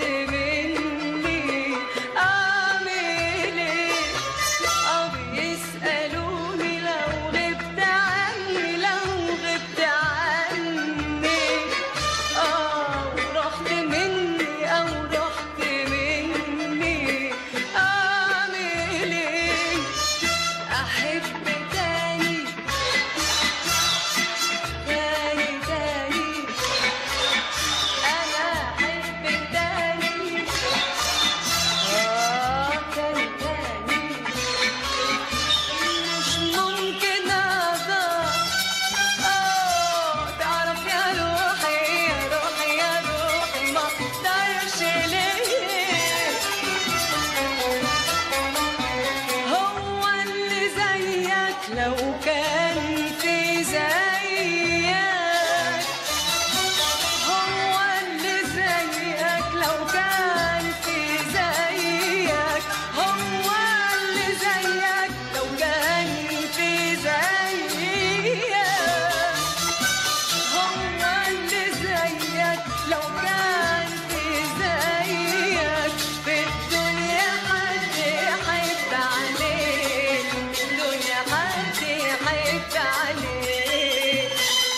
مني أعمل إيه أو بيسألوني لو غبت عني لو غبت عني أو رحت مني أو رحت مني أعمل إيه أحب تاني تاني تاني أنا أحب تاني آه تاني تاني مش ممكن أقدر آه تعرف يا روحي يا روحي يا روحي ما أقدرش ليه هو اللي زيك لو كان في زيك هو اللي زيك لو كان في زيك هو اللي زيك لو كان في زيك هو اللي زيك لو كان في زيك في الدنيا حد يحب عليك في الدنيا حد يحب عليك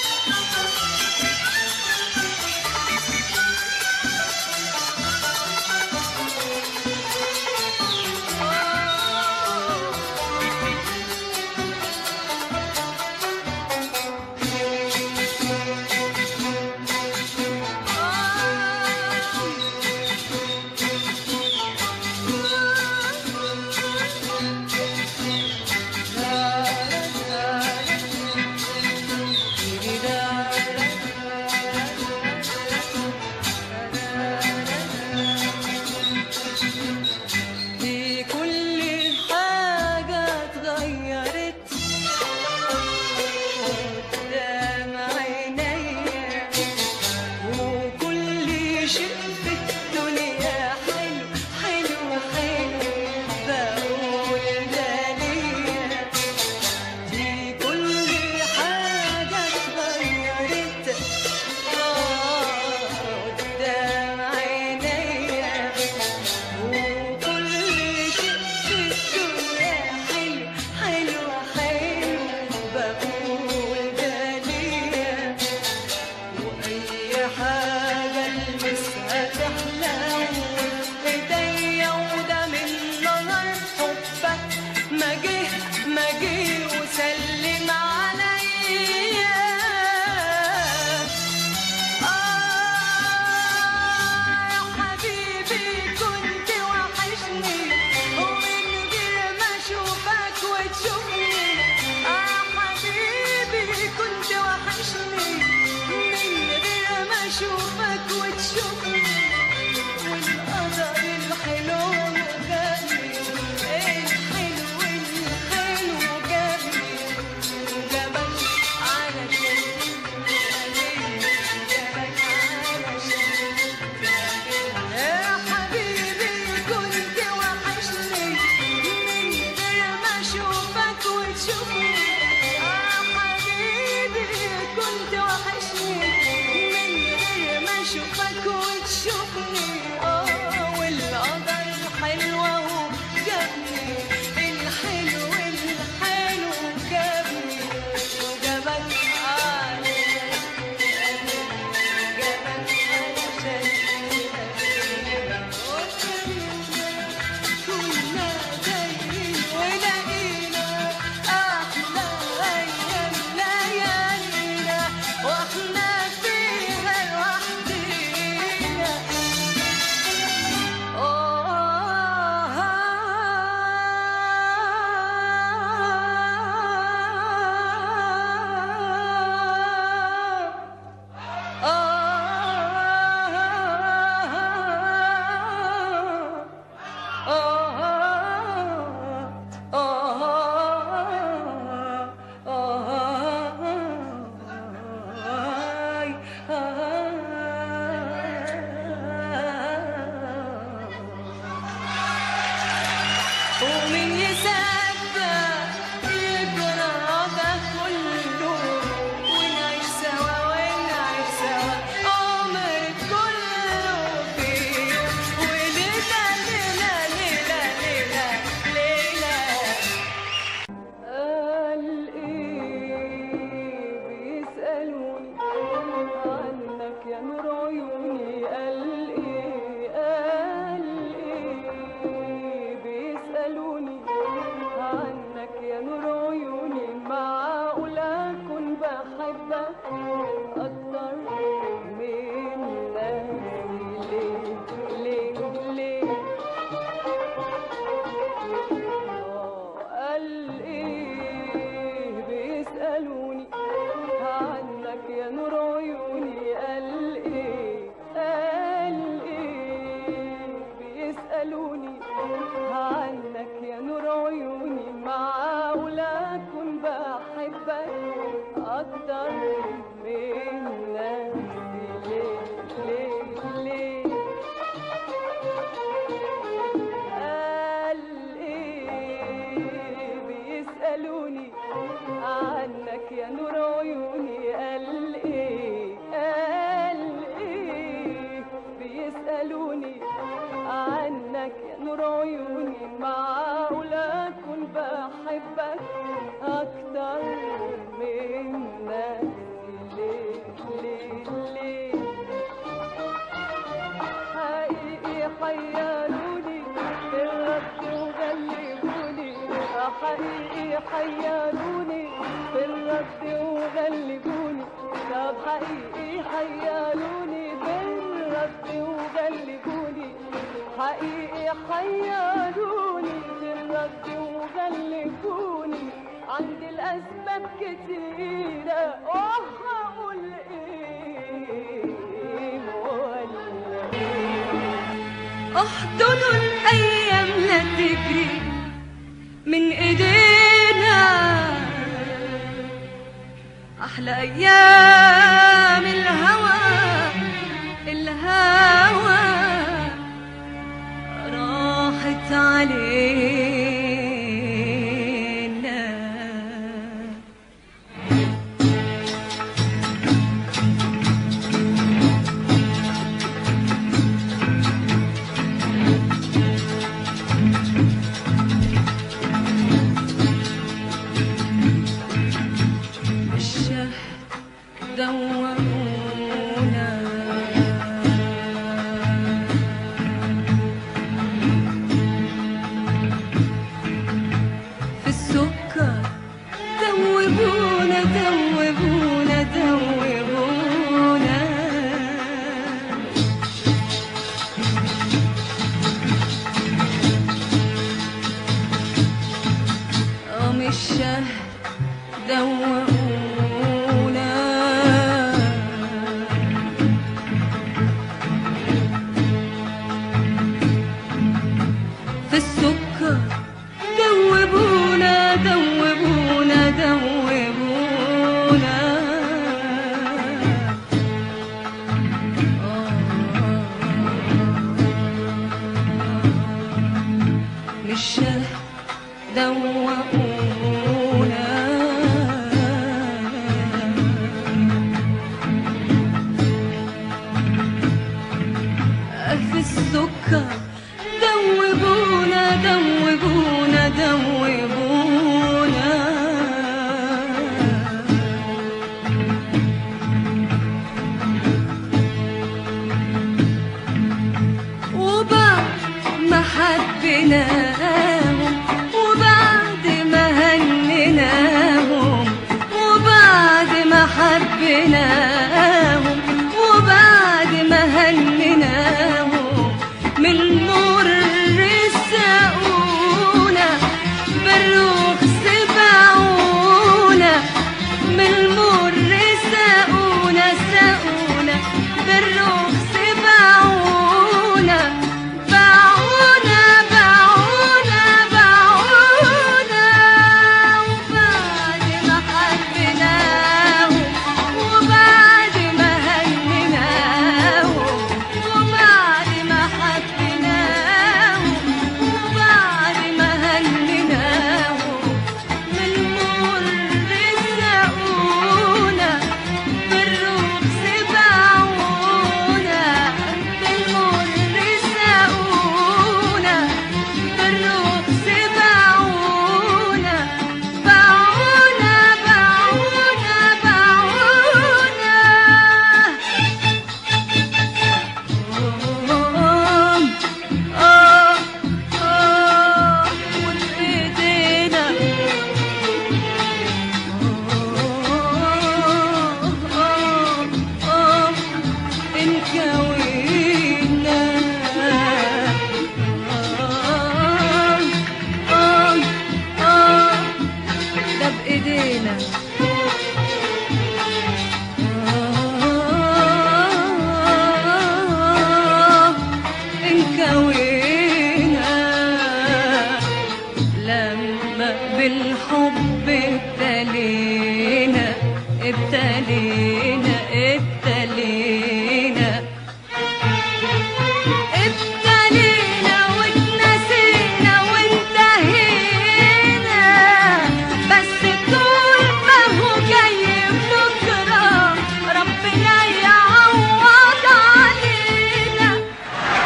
في كل حاجة اتغيرت قدام عينيا وكل شيء في الدنيا حلو حلو حلو بقول ده ليا دي كل حاجة اتغيرت قدام عينيا وكل شيء في الدنيا حلو حلو حلو بقول ده ليا وأي حاجة ألمسها يسألوني عنك يا نور عيوني معقول أكون بحبك أكتر من نفسي ليه ليه ليه حقيقي حيروني في الرد وغلبوني آه حقيقي حيروني في الرد وغلبوني طب حقيقي حيروني في الرد وغلبوني حقيقي حيروني في الرد وغلبوني عندي الأسباب كتيرة وهقول إيه ولا احضنوا الايام لا تجري من ايدينا احلى ايام الهوى الهوى راحت علينا الشهد دورونا في السكر دوبونا دوبونا دوبونا قام الشهد دوقونا في السكر دوبونا دوبونا دوبونا مش دوقونا في السكر دوبونا دوبونا دوبونا وبعد ما حبيناهم وبعد ما هنيناهم وبعد ما حبيناهم وبعد ما هنيناهم من مر ساقونا بالرخص باعونا من مر ساقونا ساقونا بالرخص باعونا باعونا باعونا باعونا وبعد ما حبيناهم وبعد ما هنيناهم وبعد ما حبيناهم وبعد ما هنيناهم من مر ساقونا بالرخص باعونا بالمر ساقونا بالرخص باعونا باعونا باعونا باعونا آه آه آه وبإيدينا انكوينا ده بإيدينا انكوينا لما بالحب ابتلينا ابتلينا ابتلينا ابتلينا واتنسينا وانتهينا بس طول ما هو جاي بكره ربنا يعوض علينا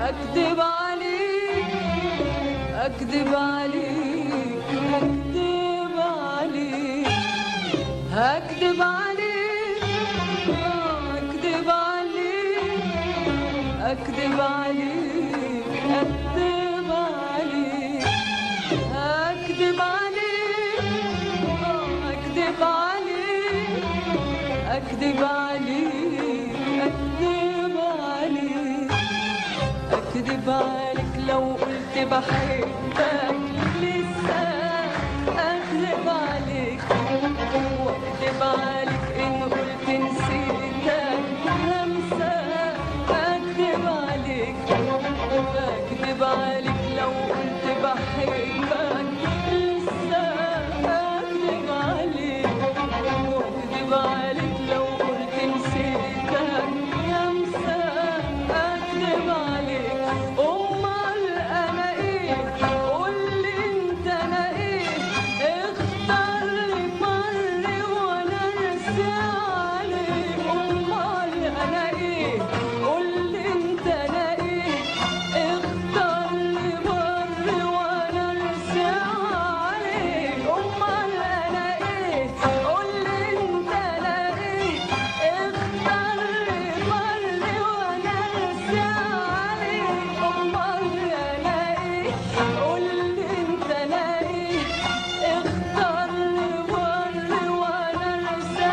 اكذب عليك اكذب عليك اكذب عليك هكذب عليك آه، اكذب عليك اكذب عليك اكذب عليك اكذب عليك آه، اكذب عليك اكذب عليك اكذب عليك اكذب عليك لو قلت بحبك لسه اكذب عليك واكذب عليك ان قلت نسيتك همسة اكذب عليك اكذب عليك لو قلت بحبك لسه اكذب عليك واكذب عليك لو قلت نسيتك همسة اكذب عليك امال انا ايه قولي انت انا ايه اختار لي مر وانا ارسي عليك امال انا ايه قولي انت انا ايه اختار لي مر وانا ارسي عليك امال انا ايه قولي انت انا ايه اختار لي مر وانا ارسي عليك امال انا ايه قولي انت انا ايه اختار لي مر وانا ارسي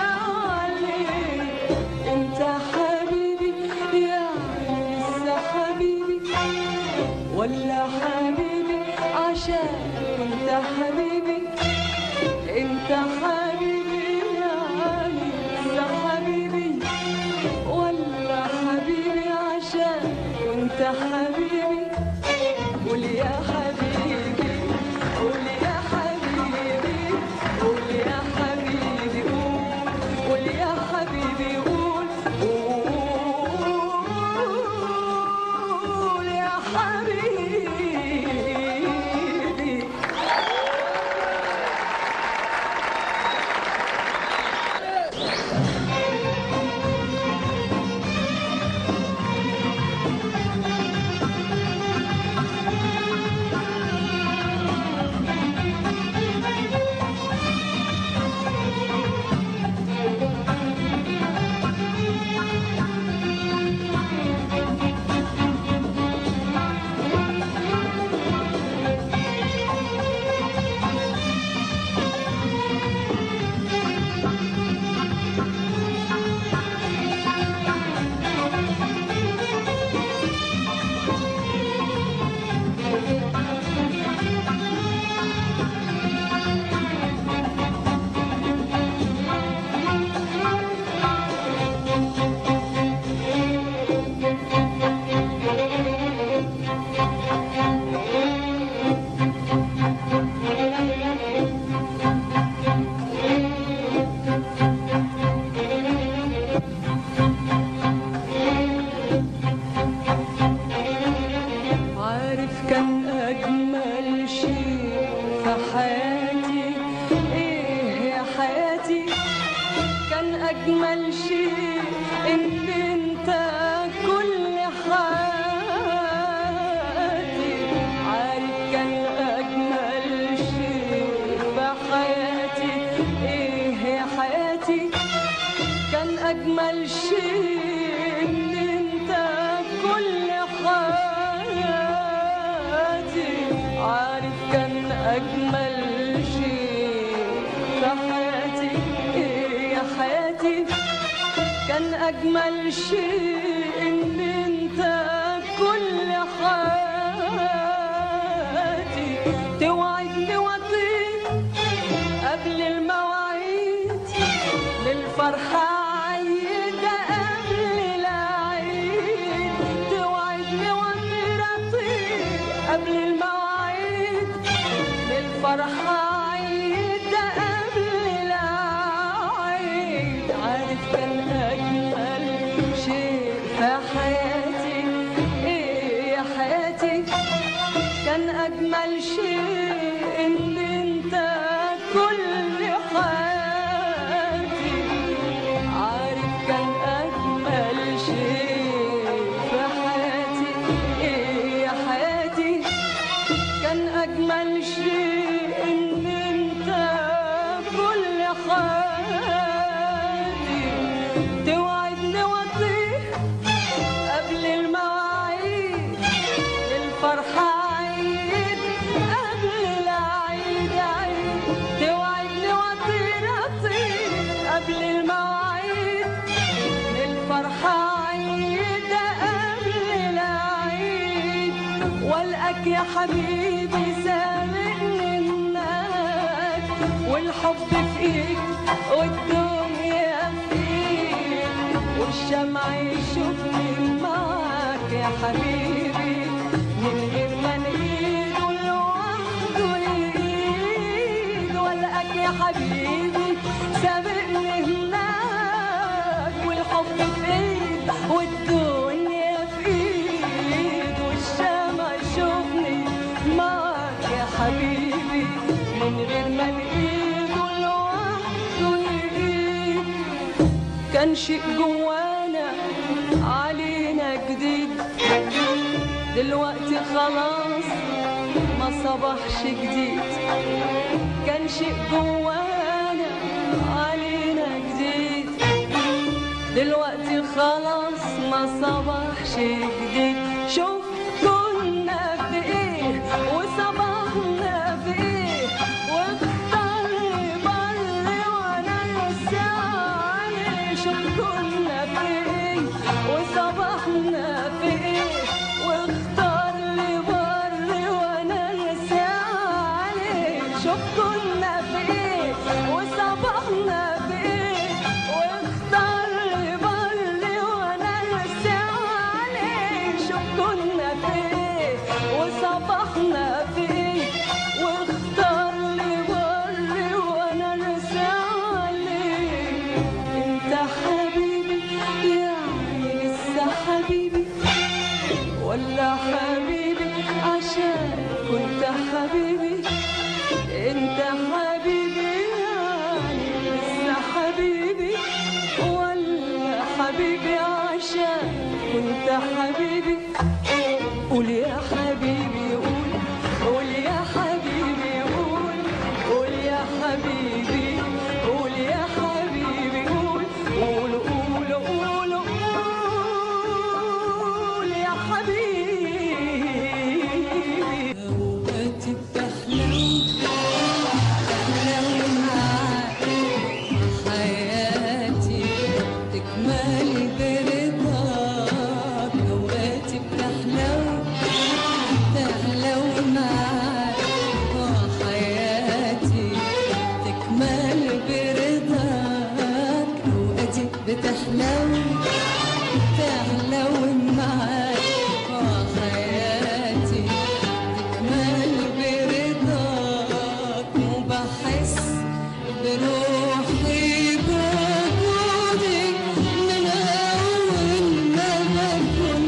عليك انت حبيبي يا لسه حبيبي ولا حبيبي عشان انت حبيبي انت حبيبي يعني لسه حبيبي ولا حبيبي عشان انت حبيبي قول يا حبيبي قول يا حبيبي قول يا حبيبي قول قول يا حبيبي قول قول يا حبيبي عارف كان أجمل شيء في حياتي إيه يا حياتي كان أجمل شيء إن أنت كل حياتي عارف كان أجمل شيء في حياتي إيه يا حياتي كان أجمل شيء إن أنت كل حياتي عارف كان أجمل شيء في حياتي إيه يا حياتي كان أجمل شيء إن أنت كل حياتي توعدني وطير قبل المواعيد للفرحة عيدة قبل العيد توعدني وطير أطير قبل المواعيد للفرحة عيدة قبل العيد عارف كان أجمل شيء في حياتي إيه يا حياتي كان أجمل شيء إن أنت كل حياتي عارف كان أجمل شيء في حياتي إيه الفرحة عيد قبل العيد عيد توعدني واطير اطير قبل المواعيد الفرحة عيد قبل العيد والقاك يا حبيبي سابقني هناك والحب في ايد والدنيا في ايد والشمع يشوفني معاك يا حبيبي من غير ما نقيد لوحده يقيد والقاك يا حبيبي سابقني هناك والحب في ايد والدنيا في ايد والشمع يشوفني معاك يا حبيبي من غير ما نقيد لوحده يقيد كان شيء جوانا علينا جديد دلوقتي خلاص ما صبحش جديد كان شيء جوانا علينا جديد دلوقتي خلاص ما صبحش جديد شوف كنا في ايه وصبحنا في ايه واختار بر وانا لسه عليه شوف كنا في ايه وصبحنا في ايه واختار لي بر وانا لسه عليه شوف كنا في ايه وصبحنا في ايه واختار لي بر وانا لسه عليه شوف كنا في ايه وصبحنا في ايه واختار لي بر وانا لسه عليه انت حبيبي يعني لسه حبيبي ولا حبيبي عشان كنت حبيبي انت حبيبي يعني لسه حبيبي ولا حبيبي عشان كنت حبيبي قول يا حبيبي قول قول يا حبيبي قول قول يا حبيبي قول يا حبيبي قول قول قول قول قول يا حبيبي اوقاتي بتحلو تحلو معاك حياتي تكمل برضاك اوقاتي بتحلو تحلو معاك وحياتي تكمل برضاك اوقاتي بتحلو تحلو معاك وحياتي تكمل برضاك وبحس بروحي بوجودك من أول ما بكون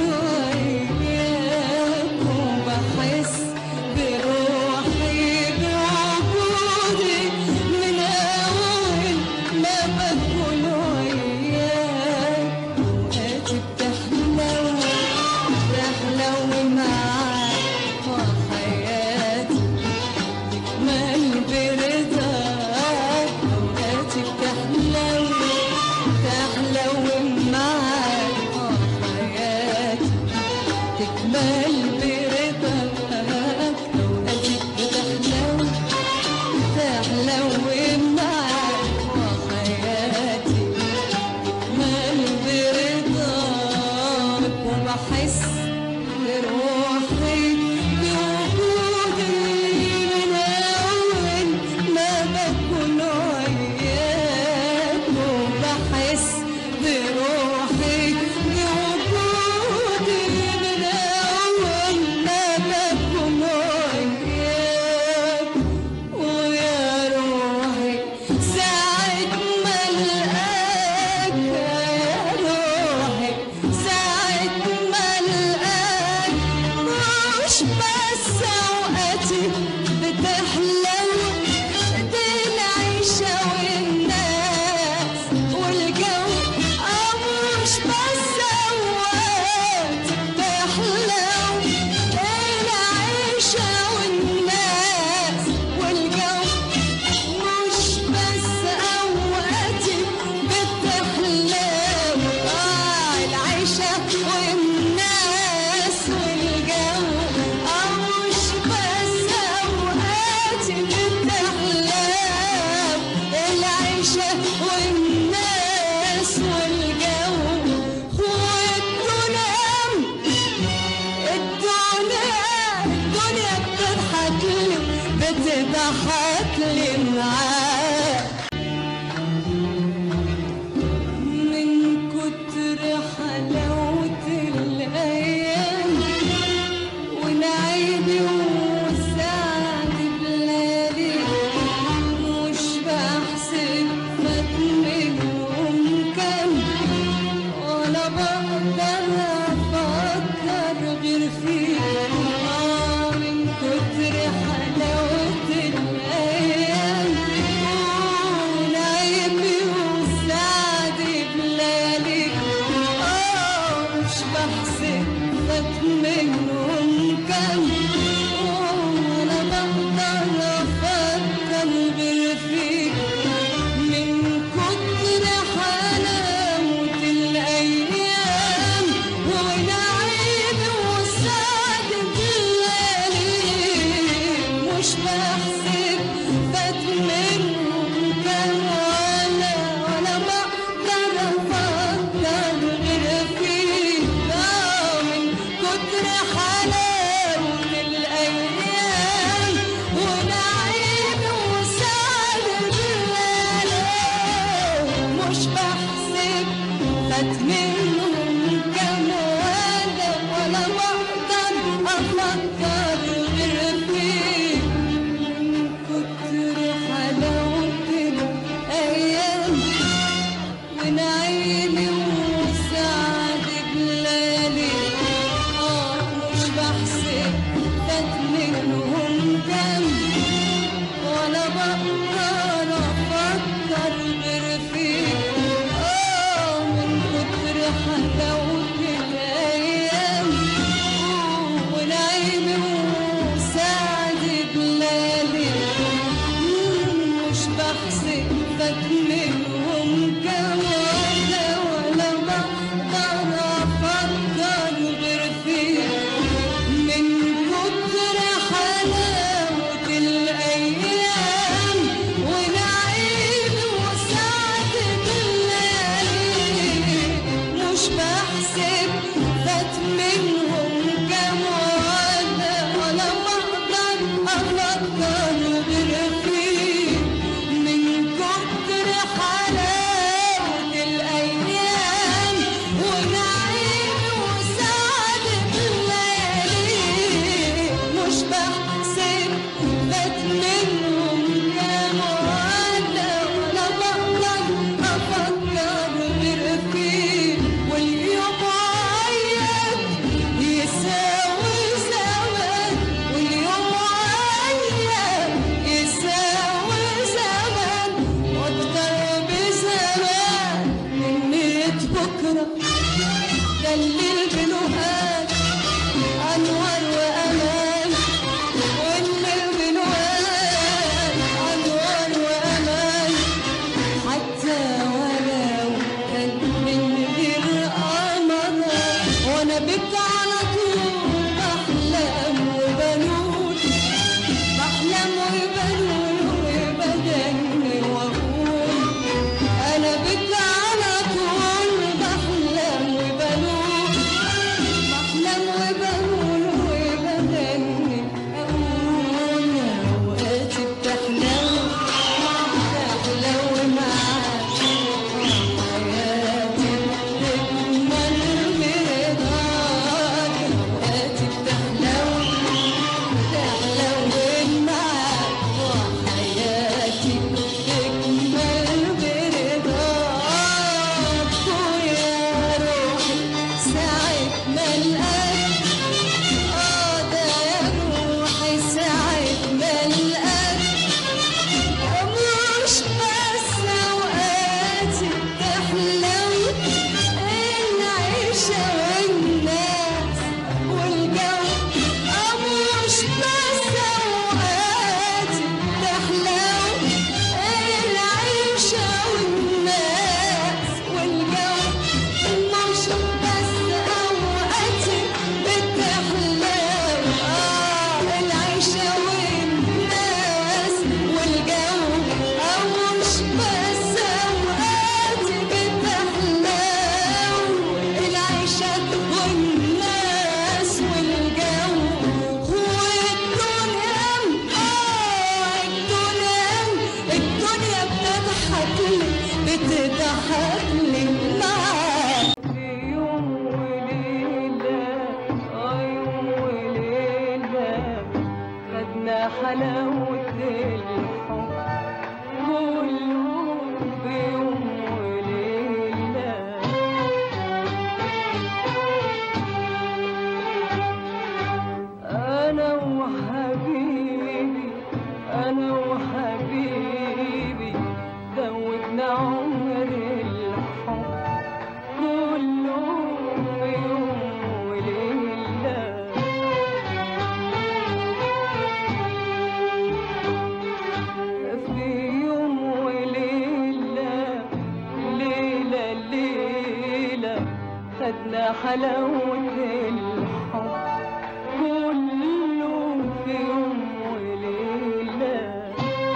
وياك وبحس بروحي بوجودك من أول ما بكون وياك أوقاتي بتحلو تحلو معاك وحياتي تكمل برضاك أوقاتي بتحلو تحلو معاك وحياتي تكمل برضاك أوقاتي بتحلو تحلو معاك وحياتي تكمل برضاك وبحس بروحي بوجودي من أول ما بكون وياك وبحس بروحي بوجودي من أول ما بكون وياك ويا روحي ساعة ما ألقاك يا روحي ساعة ما ألقاك مش بس أوقاتي بتحلو دي العيشة والناس والجو أو مش بس أوقات بتحلو العيشة والناس والجو مش بس أوقاتي بتحلو آه العيشة والناس والجو آه وتضحك لي معاه من كتر حلاوة الأيام ونعيمي وسعد بلادي مش بحسب فات منهم كام ولا بقدر أفكر غير فيك آه من كتر حلاوة الأيام ونعيمي وسعد بلادي آه مش بحسب فات منهم كام ولا بقدر أفكر غير فيك من كتر حلاوة الأيام ونعيم وسعد الليالي مش بحسب فات منهم كام ولا ولا بقدر أفكر غير فيك آه من كتر حلاوة الأيام ونعيم وسعد الليالي مش بحسب فات منهم كام ولا ولا بقدر أفكر غير فيك من كتر حلاوة الأيام ونعيمي وسعد بلالي اه مش بحسب فات منهم كام ولا بقدر افكر غير فيك اه من كتر حلاوة الايام ونعيمي وسعد بلالي مش بحسب فات منهم كام ولا ولا بقدر افكر غير فيك من كتر حلاوة الأيام ونعيم وسعد الليالي مش بحسب فات منهم كام ولا ولا بقدر أفكر غير فيك من كتر حلاوة الأيام ونعيم وسعد الليالي مش بحسب فات منهم كام ولا ولا بقدر أفكر غير فيك واليوم عيط يساوي زمان واليوم عيط يساوي زمان واكتر بزمان من ميت بكرة دلل بنهاد أنوار وأمان والليل بنهاد أنوار وأمان حتى ولو كان من غير قمر وانا بك على طول بحلم وبنول بحلم وبنول وبغني واقول انا بك على طول بحلم وبنول بحلم وبنول وبغني اقول اوقاتي بتحلو بتحلو معاك حياتي بتكمل برضاك اوقاتي بتحلو بتحلو معاك وحياتي بتكمل برضاك ويا روحي ساعة ما القاك اه ده يا روحي ساعة ما القاك مش بس اوقاتي تحلو العيشة والناس والجو مش بس اوقاتي تحلو العيشة والناس والجو مش بس اوقاتي بتحلو اه العيشة والناس والجو مش بس اوقاتي بتحلو العيشة والناس والجو والدنيا حلاوة الحب كله في يوم وليلة أنا وحبيبي أنا وحبيبي زودنا عمر الحب كله في يوم وليلة في يوم وليلة ليلة ليلة خدنا حلاوة الحب كله في يوم وليلة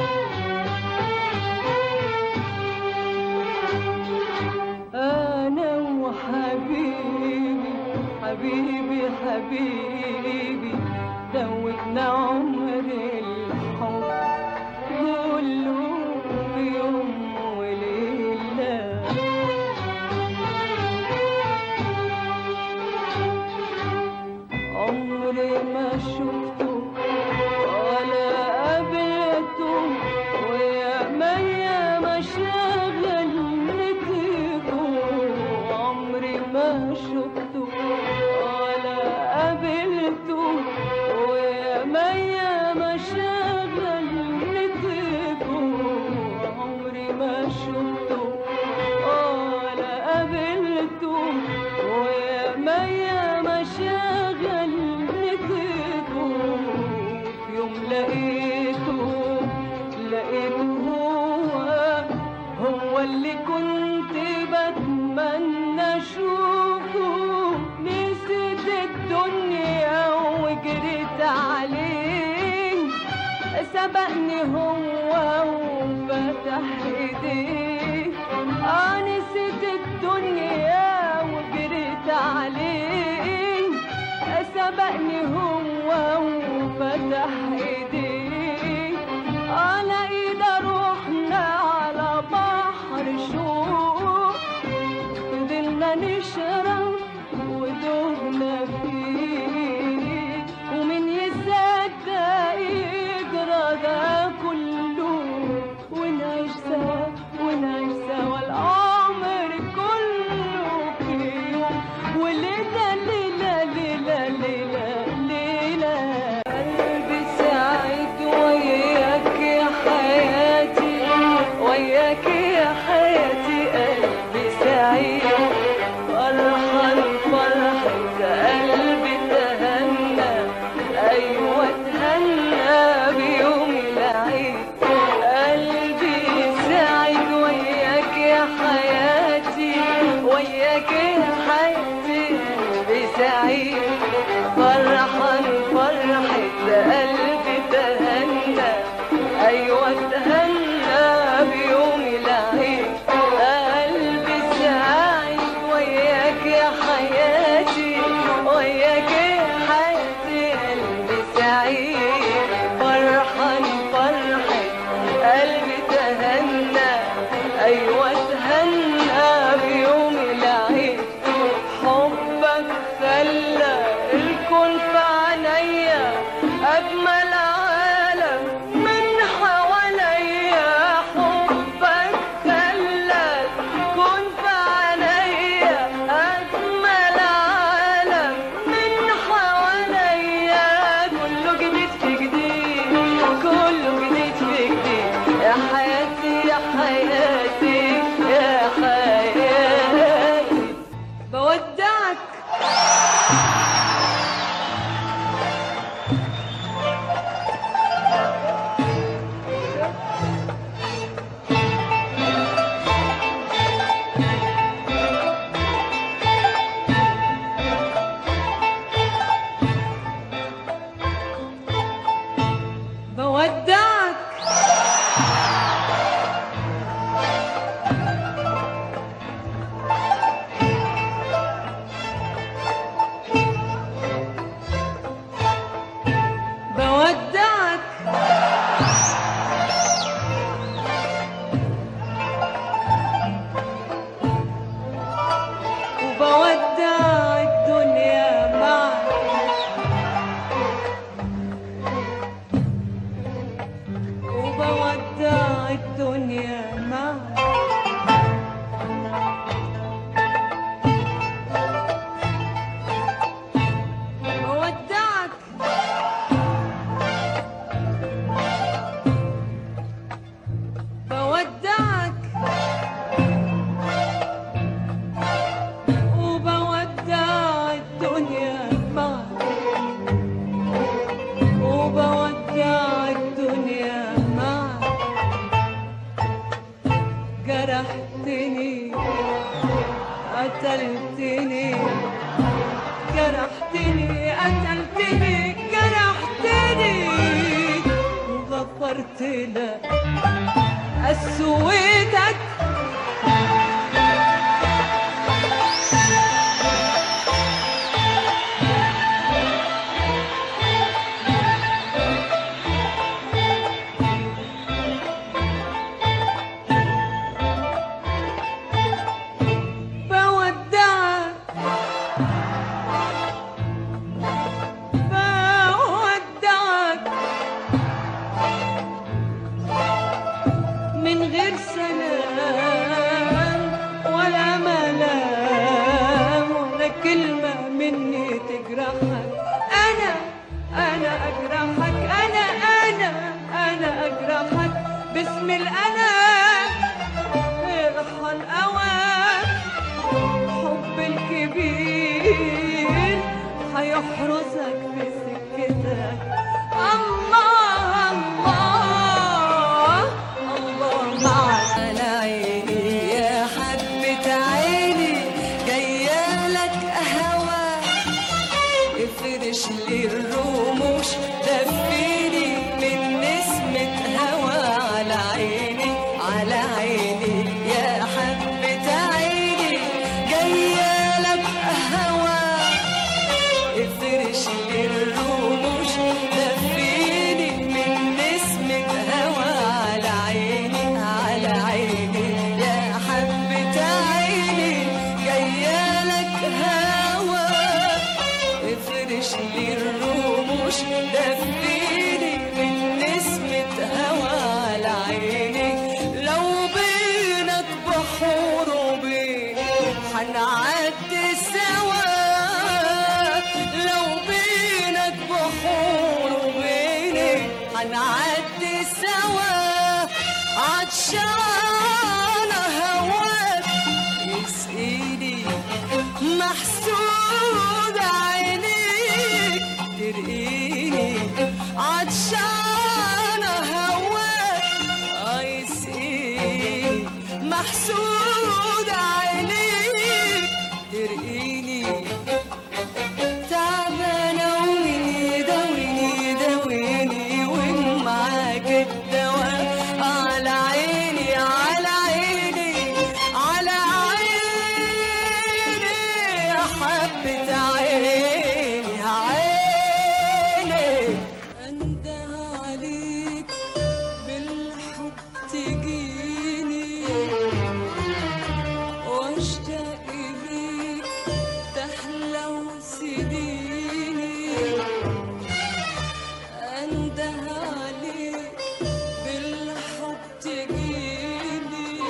أنا وحبيبي حبيبي حبيبي زودنا عمر الحب كله في يوم وليلة عمري ما شفته ولا قابلته ويا ميا ما شغلني كيفه عمري ما شفته ولا قابلته ويا ميا ما شغلني كيفه عمري ما شفته ولا قابلته ويا ميا ما شغلني كيفه في يوم لقيته لقيته هو هو اللي كنت بتمنى اشوفه نسيت الدنيا وجريت عليه سبقني هو وفتح ايديه اه نسيت الدنيا وجريت عليه سبقني هو وفتح ايديه على ايد روحنا على بحر شوق فضلنا نشرب ودوبنا فيه ومن يصدق يجرى ده كله ونعيش سوا ونعيش سوا العمر كله في يوم وليلة ليلة ليلة ليلة ليلة قلبي سعيد وياك يا حياتي وياك يا حياتي قلبي سعيد فرحان فرحة قلبي تهنى أيوة تهنى بيوم العيد قلبي سعيد وياك يا حياتي وياك يا حياتي قلبي سعيد فرحان فرحة قلبي تهنى أيوة تهنى بيوم العيد قلبي سعيد وياك يا حياتي وياك يا حياتي قلبي سعيد فرحان فرحة قلبي تهنى أيوة تهنى بيوم العيد حبك خلى الكون في عينيا أجمل عالم من حواليا حبك خلى الكون في عينيا أجمل عالم من حواليا كله جديد في جديد كله جديد في جديد يا حياتي يا حياتي يا حياتي بودعك الليلة قسوتك بودعك بودعك من غير سلام ولا ملام ولا كلمة مني تجرحك أنا أنا أجرحك أنا أنا أنا أجرحك باسم الأنا ارحل أوان حب الكبير هيحرسك في سكتك الله الله الله معك على عيني يا حبة عيني جايالك هوا افرش لي الرموش دفيني من نسمة هوا على عيني على عيني يا حبة عيني جايالك هوا افرش لي الرموش دفيني من نسمة هوا على عيني على عيني يا حبة عيني جايالك هوا افرش لي الرموش دفيني من نسمة هوا على عيني لو بينك بحور وبين هنعدي سوا لو بينك بحور وبيني هنعدي سوا عطشان هواك يسقيني محسود عينيك ترقيني عطشان هواك آه يسقيني محسود عينيك ترقيني تعبانة ومين يداويني يداويني وين معاك الدواء على عيني على عيني على عيني يا حبة عيني عيني انده عليك بالحب تجيني واشتاق ليك تحلى سنيني انده عليك بالحب تجيني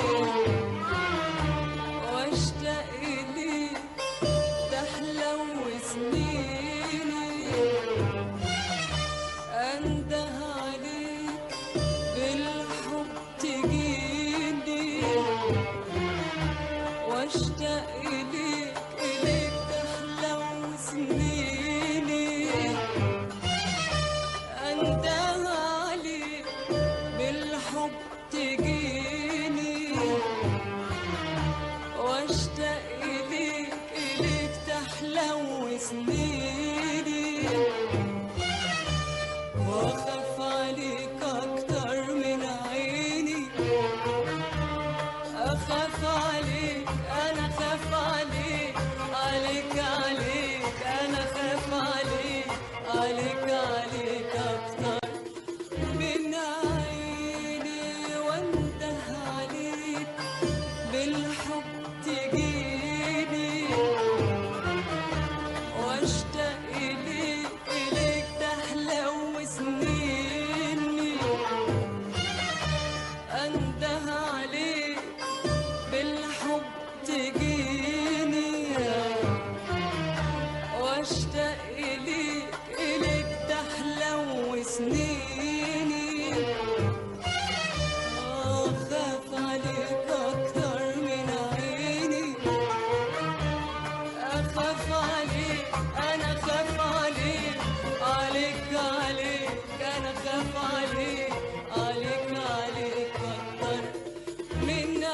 واشتاق ليك تحلى سنيني انده عليك بالحب تجيني واشتاق اليك اليك تحلى سنيني انده عليك بالحب تجيني واشتاق اليك اليك تحلى سنيني واخاف عليك اكتر من عيني اخاف عليك انا خاف عليك عليك عليك انا خاف عليك عليك عليك اكتر من عيني وانده عليك بالحب تجيني واشتاق اليك اليك تحلى سنيني انده عليك بالحب تجيني واشتاق اليك اليك تحلى سنيني اخاف عليك اكتر من عيني اخاف عليك انا خاف عليك عليك عليك انا خاف عليك عليك عليك اكتر من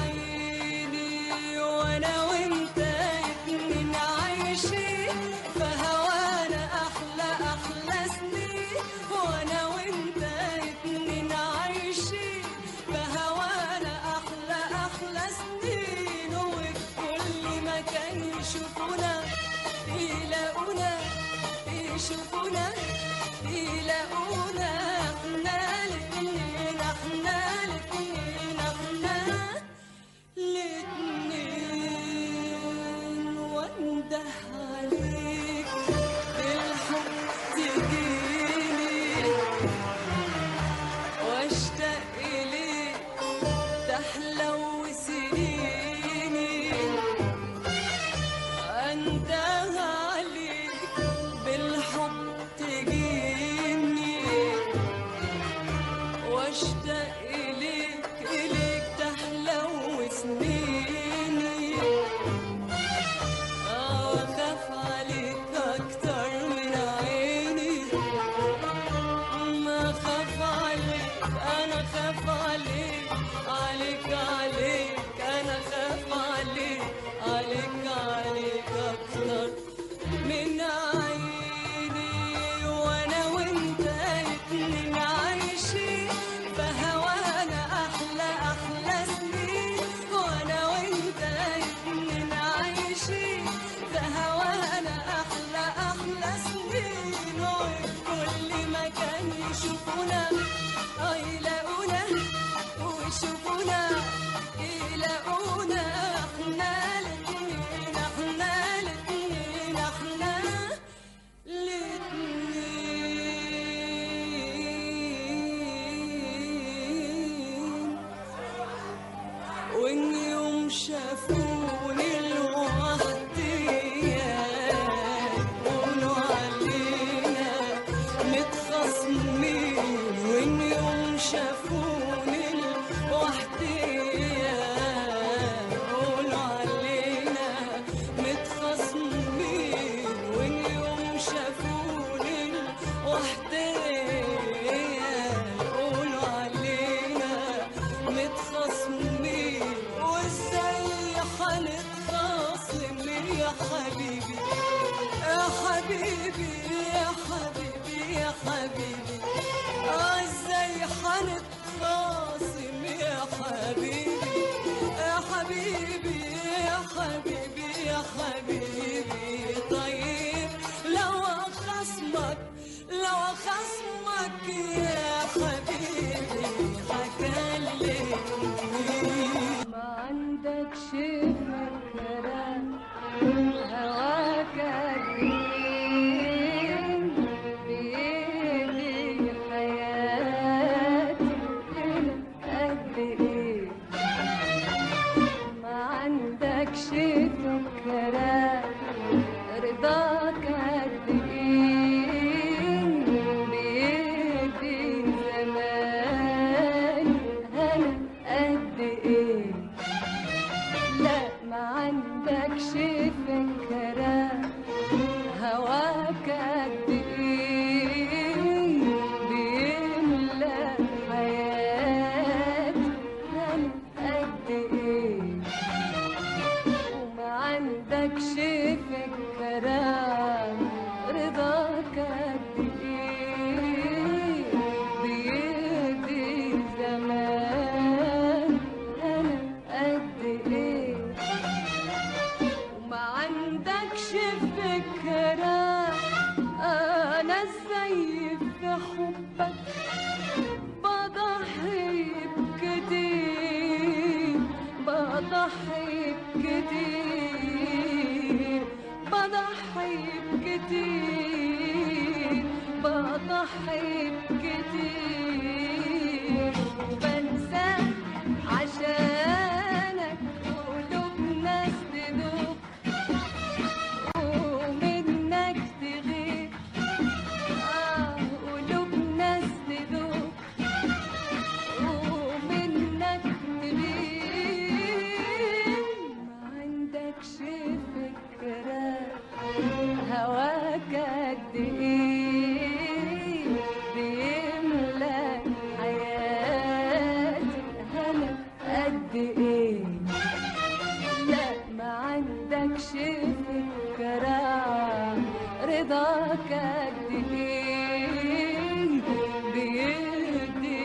عيني وانا وانت اتنين عايشين فهوانا احلى احلى سنين وانا ويشوفونا اه يلاقونا ويشوفونا يلاقونا احنا الاتنين احنا الاتنين احنا الاتنين وان يوم شافوني لوحدي يقولوا علينا متخاصمين وان يوم شافوني لوحدي يقولوا علينا متخاصمين وان يوم شافوني لوحدي يقولوا علينا متخاصمين وازاي هنتخاصم يا حبيبي يا حبيبي يا حبيبي يا حبيبي آه ازاي هنتخاصم يا حبيبي يا حبيبي يا حبيبي يا حبيبي طيب لو خصمك لو خصمك يا حبيبي هكلمني ما عندكش فكرة هواك قديم بإيدي حياتي هنا قد إيه ما عندكش فكرة رضاك قد إيه بإيدي زمان أنا قد إيه لا ما عندكش فكرة هواك قد إيه بيملى حياتي أنا قد إيه وما عندكش فكرة رضاك قد إيه بيدي زمان أنا قد إيه وما عندكش فكرة أنا ازاي في حبك بضحي بكتير بضحي بكتير بضحي بكتير بضحي بكتير وبنسى عشانك قلوب ناس تدوب ومنك تغيب آه قلوب ناس تدوب ومنك تغيب ما عندكش فكرة هواك قد ايه بيملى حياتي انا قد ايه لا ما عندكش فكرة رضاك قد ايه بيدي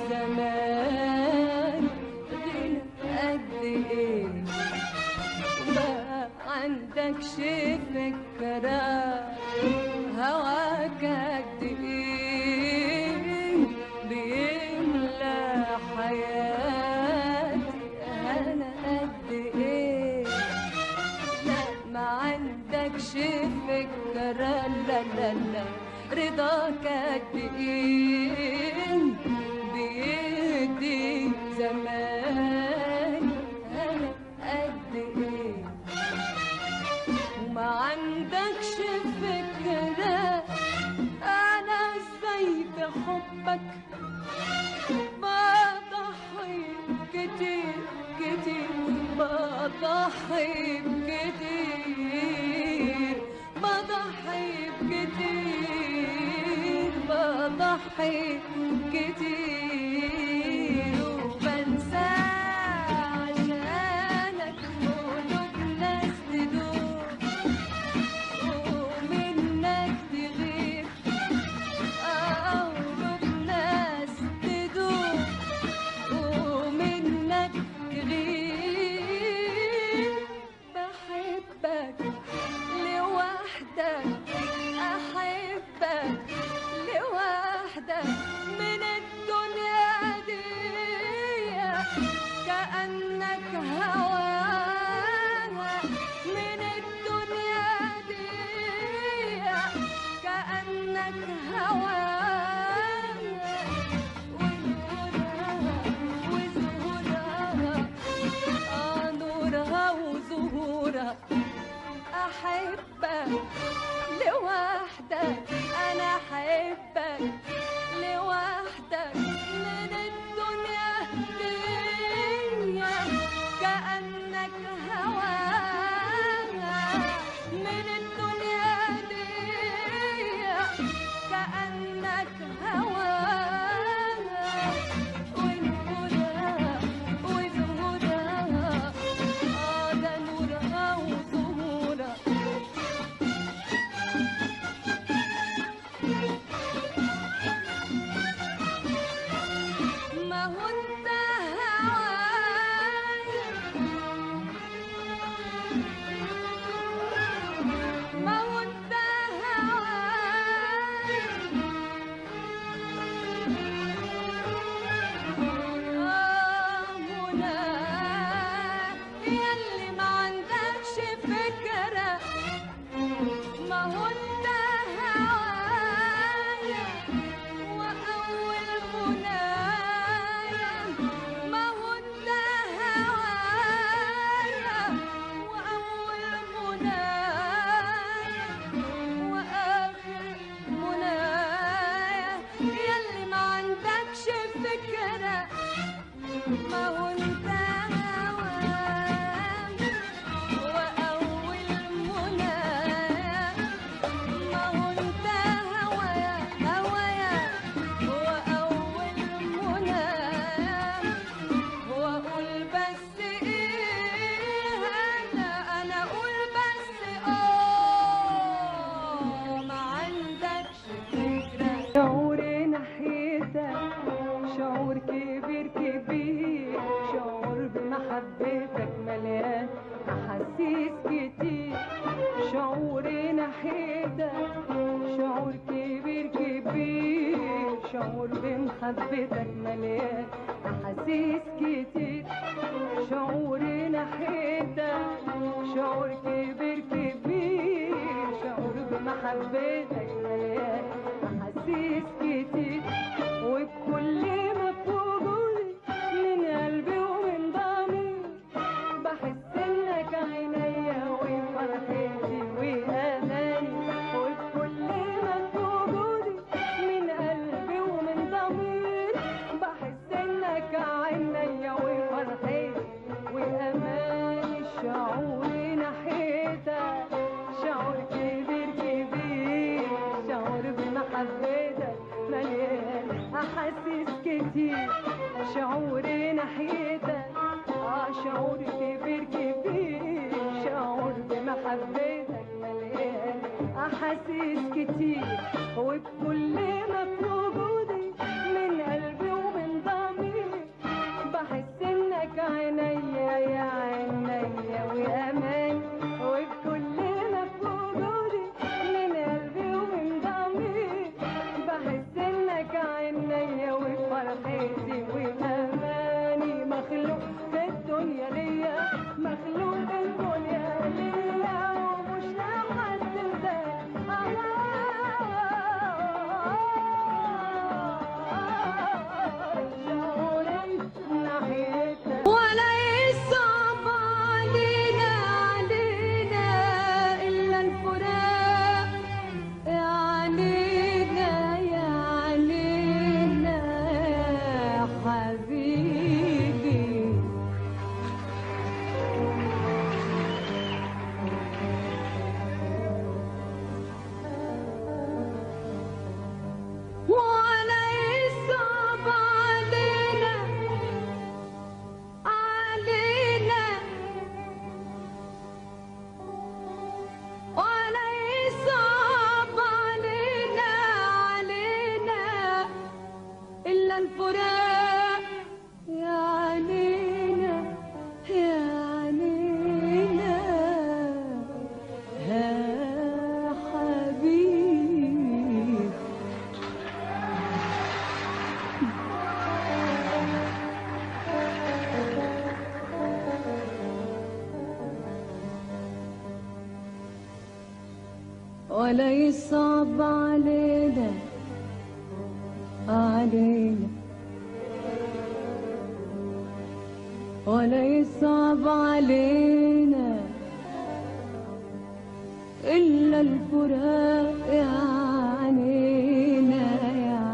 زمان غنى قد ايه ما عندكش فكرة هواك قد ايه بيملى حياتي انا قد ايه لا ما عندكش فكرة لا لا لا رضاك قد ايه بيدي زمان انا قد ايه وما عندكش فكرة انا ازاي بحبك بضحي كتير كتير بضحي كتير بضحي كتير بضحي كتير وبنسى عشانك قلوب ناس تدوب ومنك تغيب قلوب ناس تدوب ومنك تغيب بحبك لوحدك أحبك لوحدك لوحدك من الدنيا دي كأنك هواها من الدنيا دي كأنك هواها ونورها وزهورها آه ده نورها وزهورها ما هو انت هوايا ما هو انت هوايا منى ياللي ما عندكش فكرة ما هو انت هوايا وأول منايا ما هو انت هوايا وأول منايا وآخر منايا ياللي ما عندكش فكرة ما هو انت هوايا وأول منايا ما هو انت هوايا هوايا وأول منايا وأقول بس إيه أنا أنا أقول بس آه ما عندكش فكرة شعور ناحيتك شعور كبير كبير شعور بمحبتك مليان أحاسيس كتير شعور ناحيتك شعور كبير كبير شعور بمحبتك مليان أحاسيس كتير شعور ناحيتك شعور كبير كبير شعور بمحبتك مليان أحاسيس كتير وبكل ما في وجودي من قلبي ومن ضميري بحس انك عينيا وفرحتي واماني وبكل ما في وجودي من قلبي ومن ضميري بحس انك عينيا وفرحتي واماني شعور ناحيتك شعور كبير كبير شعور بمحبتك مليان احاسيس كتير شعور ناحيتك اه شعور كبير كبير شعور بمحبتك مليان احاسيس كتير وبكل ما في وجودي من قلبي ومن ضميري بحس انك عينيا يا عينيا وامان وبكل ما في وجودي من قلبي ومن ضميري بحس انك عينيا وفرحتي واماني مخلوق في الدنيا ليا مخلوق الدنيا ليا ومش لحد شعوري ناحيتك ولا يصعب علينا علينا إلا الفراق يا علينا يا علينا يا حبيبي ولا يصعب علينا علينا ولا يصعب علينا علينا إلا الفراق يا علينا يا علينا يا حبيبي ولا يصعب علينا علينا ولا يصعب علينا إلا الفراق يا عنينا يا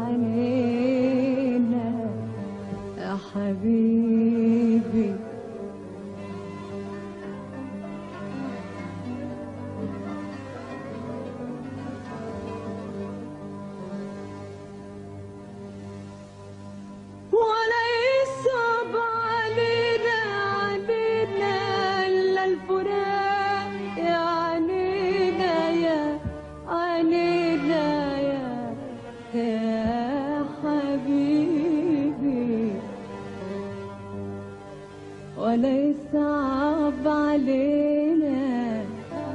ولا يصعب علينا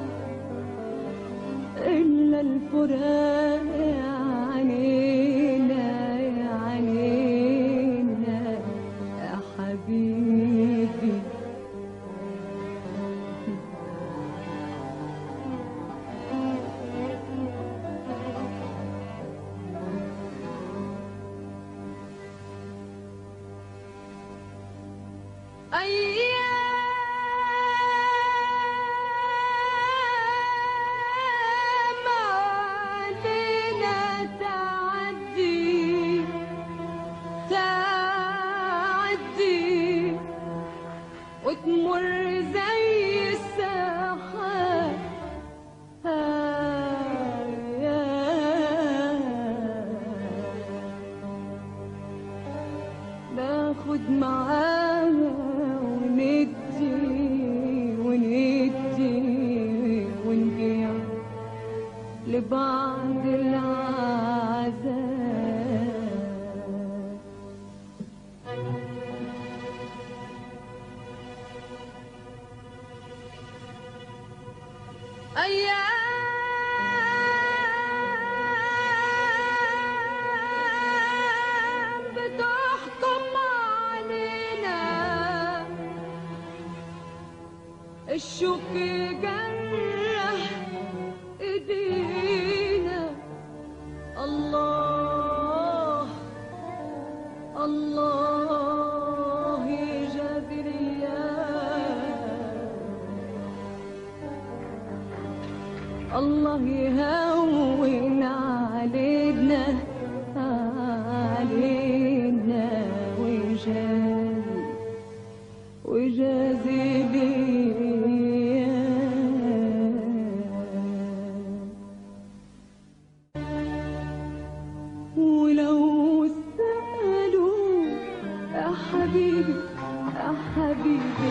إلا الفراق عنينا عنينا يا حبيبي أيام علينا تعدي تعدي وتمر زي السحاب ناخد معاها وندي وندي ونبيع لبعض العذاب أيام بتحكم علينا الشوك جرح ايدينا الله الله يجازي الإيام الله يهون علينا علينا ويجازي ويجازي الإيام ولو سألوا يا حبيبي يا حبيبي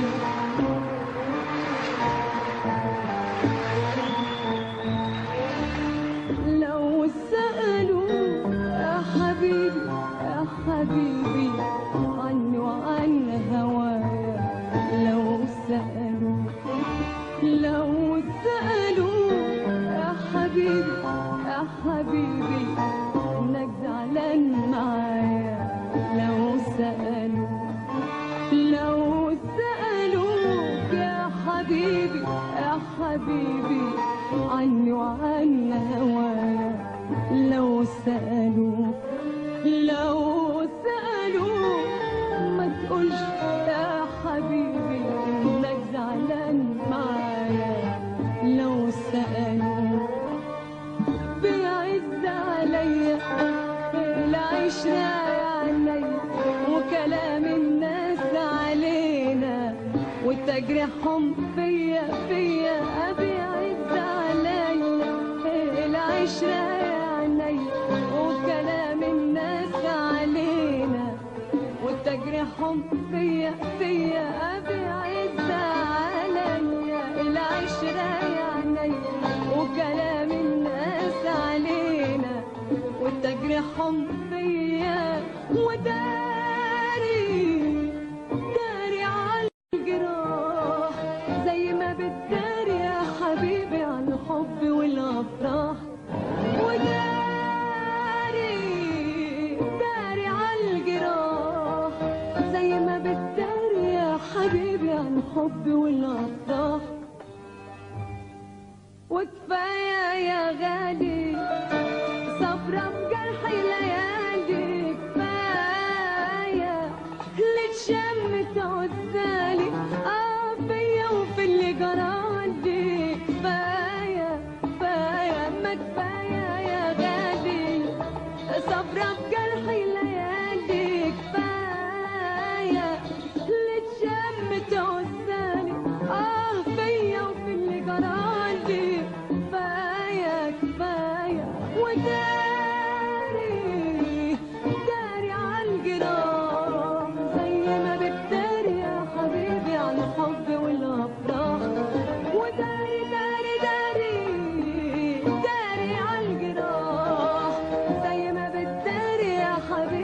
لو سألوا يا حبيبي يا حبيبي عني وعن هوايا لو سألوا لو سألوا يا حبيبي يا حبيبي انك زعلان معايا لو سألوا لو سألوك يا حبيبي يا حبيبي عني وعن هوايا لو سألوك لو سألوك ما تقولش يا حبيبي انك زعلان معايا لو سألوك بيعز عليا العشرة عليا وكلام الناس علينا وتجريحهم فيا فيا بيعز عليا العشرة عليا وكلام الناس علينا وتجريحهم فيا فيا بيعز عليا العشرة عليا وكلام الناس علينا وتجريحهم فيا وداري داري على الجراح زي ما بتداري يا حبيبي عن الحب والافراح وداري داري على الجراح زي ما بتداري يا حبيبي عن الحب والافراح وكفايه يا غالي صبرا بجرحي ليالي كفايه اللي اتشمت عزالي اه فيا وفي اللي جرالي كفايه كفايه ما كفايه يا غالي صبرا بجرحي ليالي كفايه اللي اتشمت عزالي اه فيا وفي اللي جرالي كفايه كفايه وداري داري عالجراح زي ما بتداري يا حبيبي عن الحب والافراح وداري داري داري داري عالجراح زي ما بتداري يا حبيبي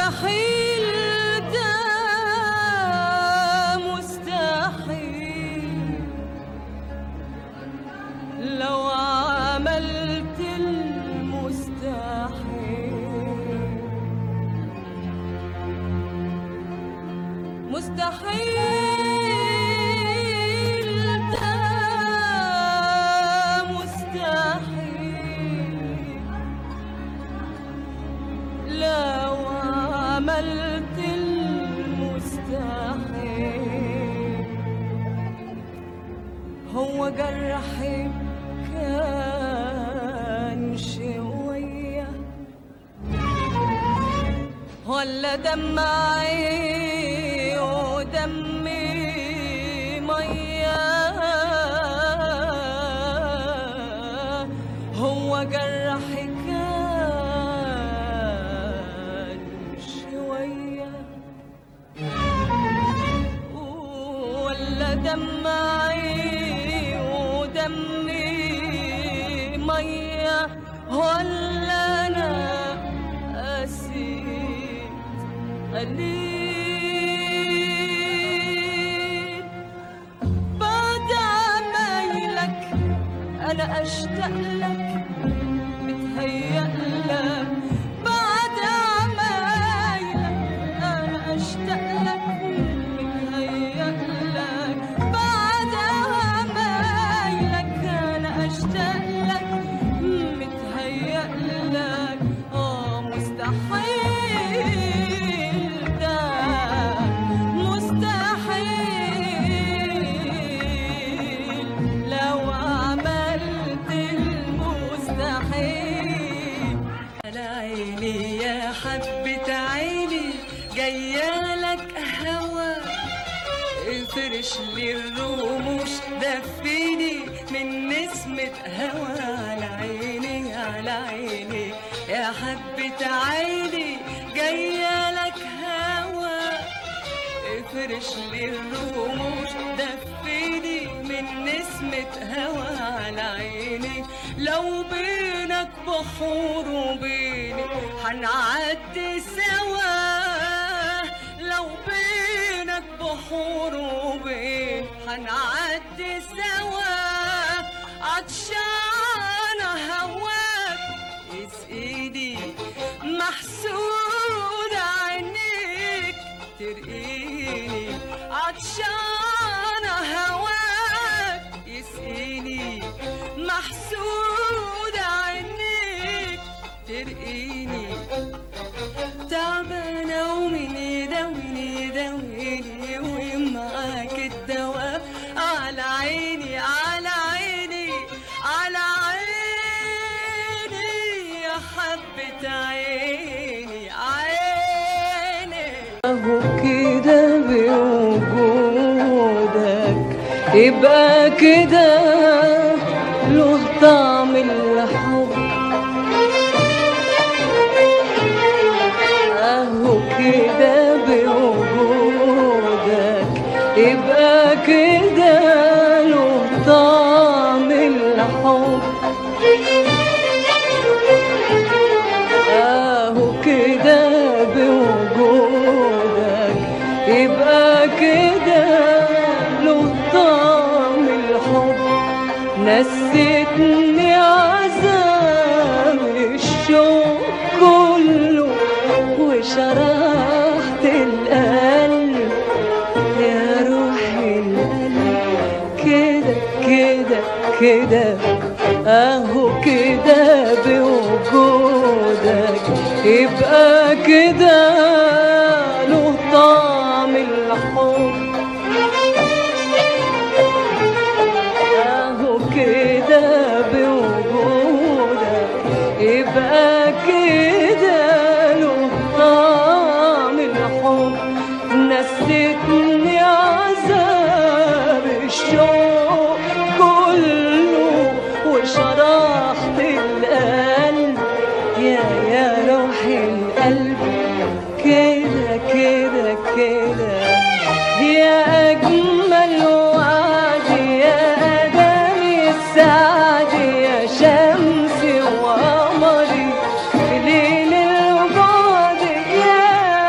مستحيل ده مستحيل لو عملت المستحيل مستحيل ده مستحيل لو عملت المستحيل هو جرحي كان شوية ولا دمعي ودمي مية هو جرحي كان شويه ولا دمعي ودمي مية ولا أنا قسيت قليل بعد عمايلك أنا أشتاق لك متهيأ لك بعد عمايلك أنا أشتاق لك متهيأ لك بعد عمايلك أنا أشتاق لك متهيأ لك آه مستحيل ده مستحيل لو عملت المستحيل على عيني يا حبة عيني جاية لك هوا افرش لي الرموش دفيني من نسمة هوا على عيني على عيني يا حبة عيني جاية لك هوا افرش لي الرموش دفيني من نسمة هوا على عيني لو بينك بحور وبيني هنعدي سوا لو بينك بحور وبين هنعدي سوا عطشانة هواك اسقيني محسود عينيك ترقيني عطشانة هواك يسقيني محسود عينيك ترقيني تعبانة ومن يداويني يداويني ومعاك الدواء على عيني على عيني على عيني يا حبة عيني عيني اهو كده بوجودك يبقى كده له طعم الحب اهو كده بوجودك يبقى كده له طعم الحب اهو كده بوجودك يبقى كده له طعم الحب نسيتني عذاب الشوق كله وشرحت القلب يا روحي القلب كده كده كده اهو كده بوجودك يبقى كده له طعم الحب اهو كده بوجودك يبقى كده له طعم الحب نسيتني عذاب الشوق كله وشرحت القلب يا يا روحي القلب كده كده كده يا أجمل وعد يا أدامي السعد يا شمسي وقمري في ليل البعد يا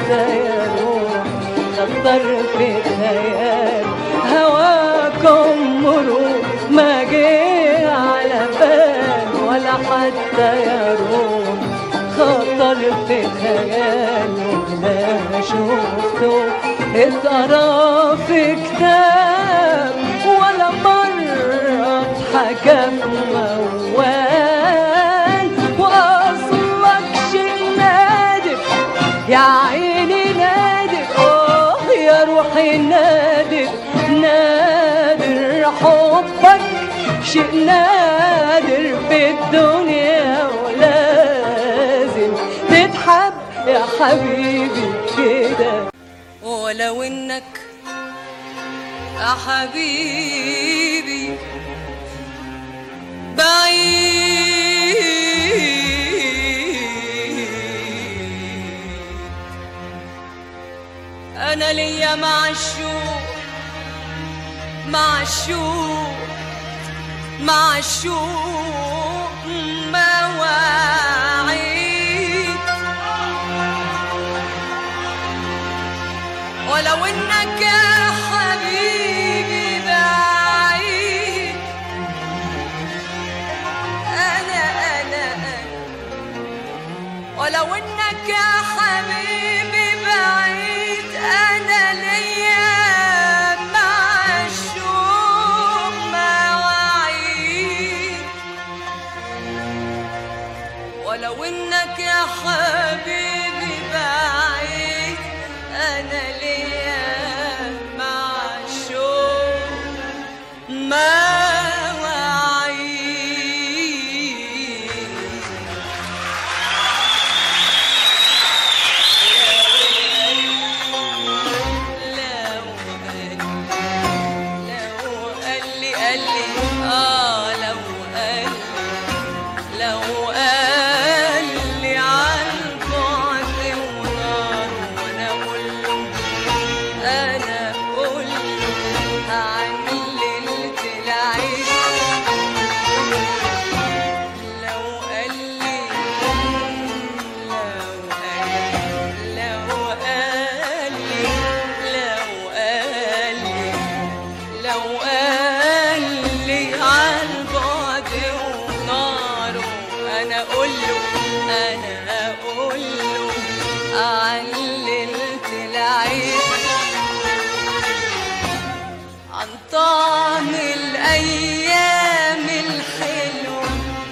حتى يروح خطر في خيال هواكم مرور ما جه على بال ولا حتى يروح خطر في خياله لا شفته اتقرا في كتاب ولا مرة اتحكى موال واصلك شيء نادر يا عيني نادر اه يا روحي نادر نادر حبك شيء نادر في الدنيا ولازم تتحب يا حبيبي كده ولو انك يا حبيبي بعيد انا ليا معشوق معشوق معشوق مواعيد ولو انك يا حبيبي بعيد انا انا انا ولو انك يا حبيبي بعيد انا ليا معشوق مواعيد ولو انك يا حبيبي بعيد انا ليا معشوق مواعيد لو قال لو قال لي قال لي اه لو قال لو قال لي عن بعد ونار وانا اقول له انا اقول له عن ليله العيد لو قال لي لو قال لو قال لي لو قال لي لو قال لي عن بعد وناره انا اقول له انا اقول له عن ليله العيد عن طعم الايام الحلوه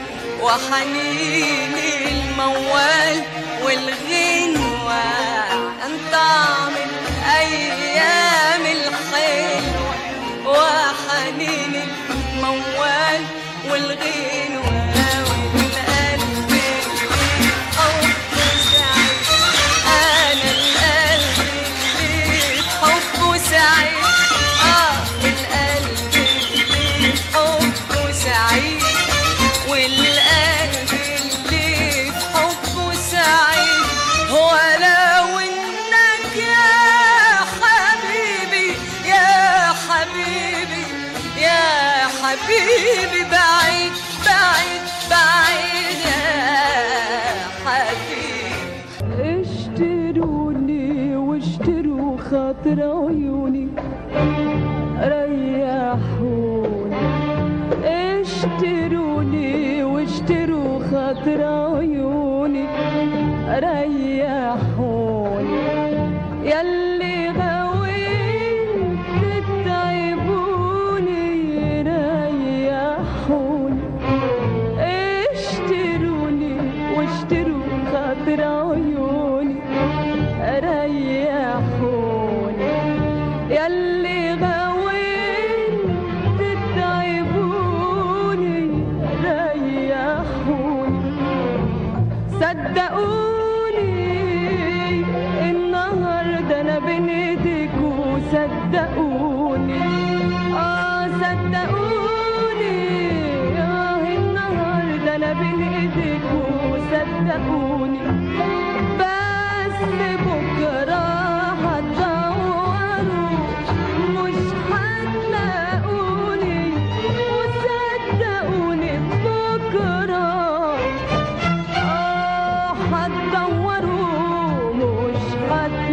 وحنين الموال والغنوة عن طعم الأيام الحلوة وحنين الموال والغنوة والقلب اللي حبه سعيد أنا القلب اللي حبه سعيد آه القلب اللي حبه سعيد والقلب اللي في حبه سعيد ولو انك يا حبيبي يا حبيبي يا حبيبي بعيد بعيد بعيد يا حبيبي اشتروني واشتروا خاطر عيوني ريحوني اشتروني واشتروا خاطر عيوني ريحوني يلي غويت تتعبوني ريحوني اشتروني واشتروا خاطر عيوني ريحوني يلي غويت تتعبوني ريحوني صدقوني النهارده انا بين ايديكوا صدقوني اه صدقوني اه النهارده انا بين ايديكوا صدقوني بس بكره هتدوروا مش هتلاقوني وصدقوني بكره آه هتدوروا مش هتلاقوني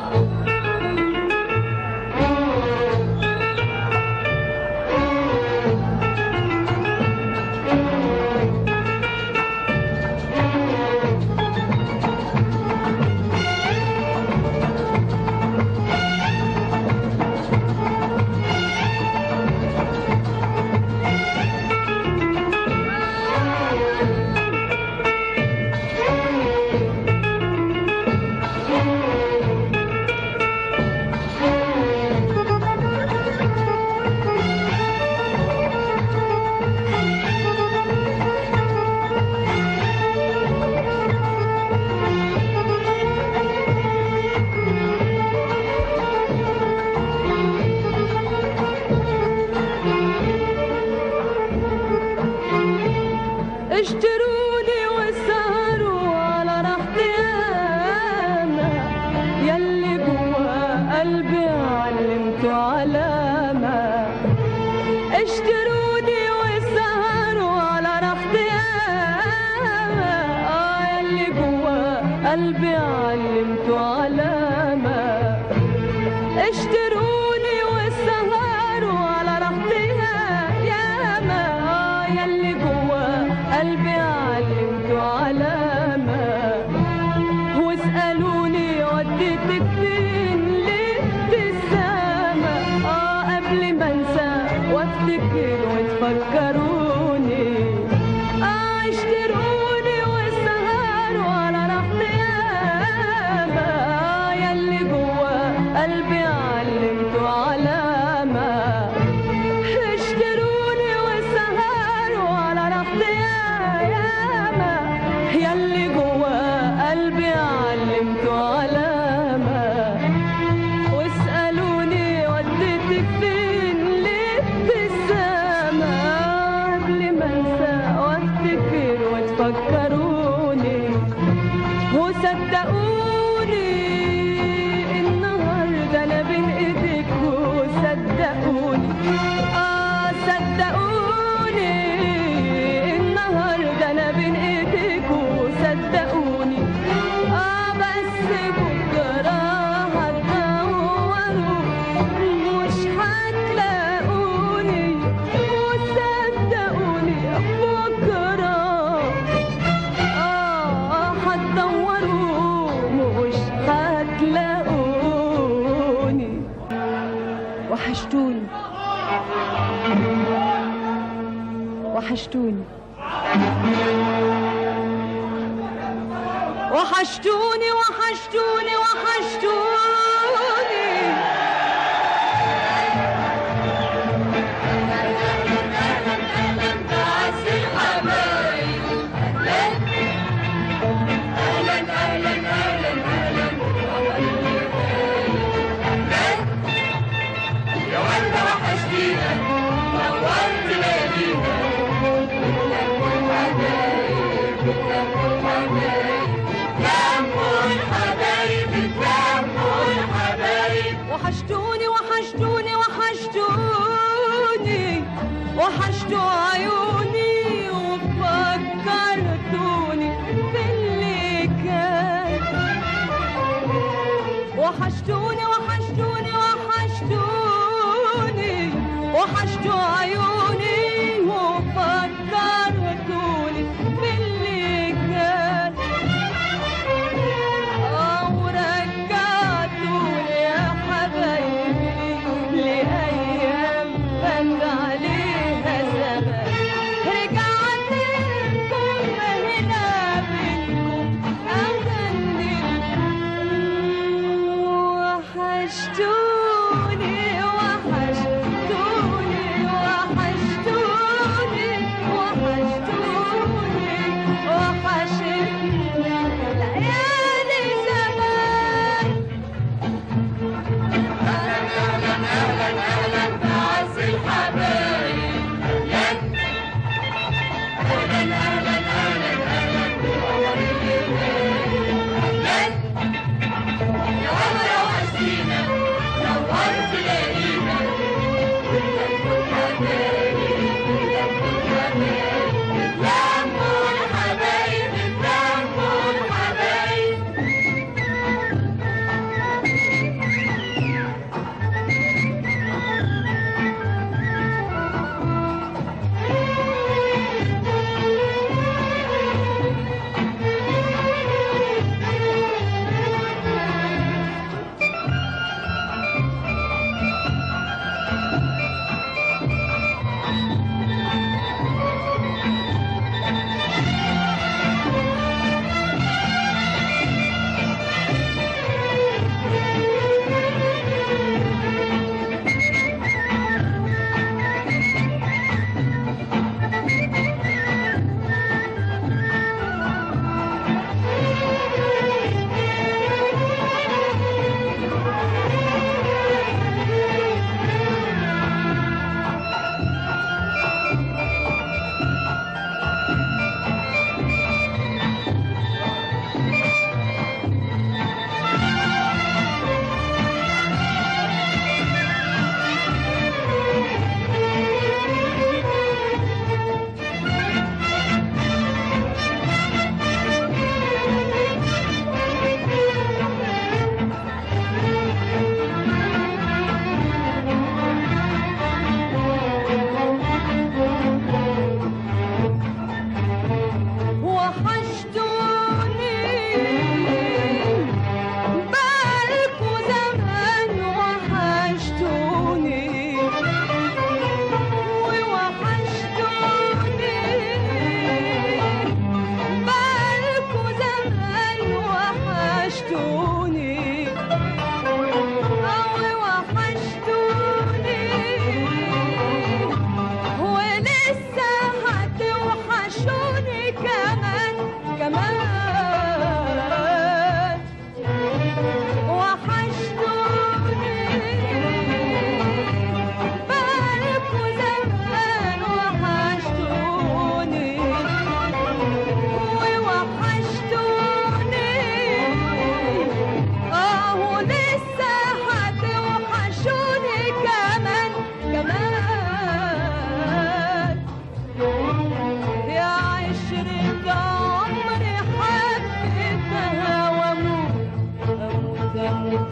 اشتروني وسهروا على راحتي ياما يلي جوا قلبي علمته علامة اشتروني وسهروا على راحتي ياما اه يلي جوا قلبي علمته علامة اشتروني وسهروا على راحتي ياما اه يلي جوا قلبي علمته علامة واسألوني وديتك فين ليه ابتسامة اه قبل ما انسى وافتكر وتفكروني اه اشتروني واسهروا على راحتي ياما اه يلي جوا قلبي علمته علامة اشتروني وسهروا على راحتي ياما يلي جوا قلبي علمته علامة واسألوني وديتك فين ليه ابتسامة قبل ما انسى وافتكر وتفكروني وصدقوني النهارده انا بين ايديك وصدقوني اه صدقوني النهارده انا بين ايديك وصدقوني اه بس بكره هتدوروا مش هتلاقوني وصدقوني بكره آه هتدوروا مش هتلاقوني وحشتوني وحشتوني وحشتوني وحشتوني وحشتوني وحشتوني وحشتوني وحشتوني وحشتوا عيوني وفكرتوني باللي كان وحشتوني وحشتوني وحشتوني وحشتوا عيوني وفكرتوني باللي كان ورجعتوني يا حبايبي لأيام فات عليها زمان رجعت لكم هنا بينكم أغني وحشتوني وحشتوني وحشتوني وحشتوني وحشتني ليالي زمان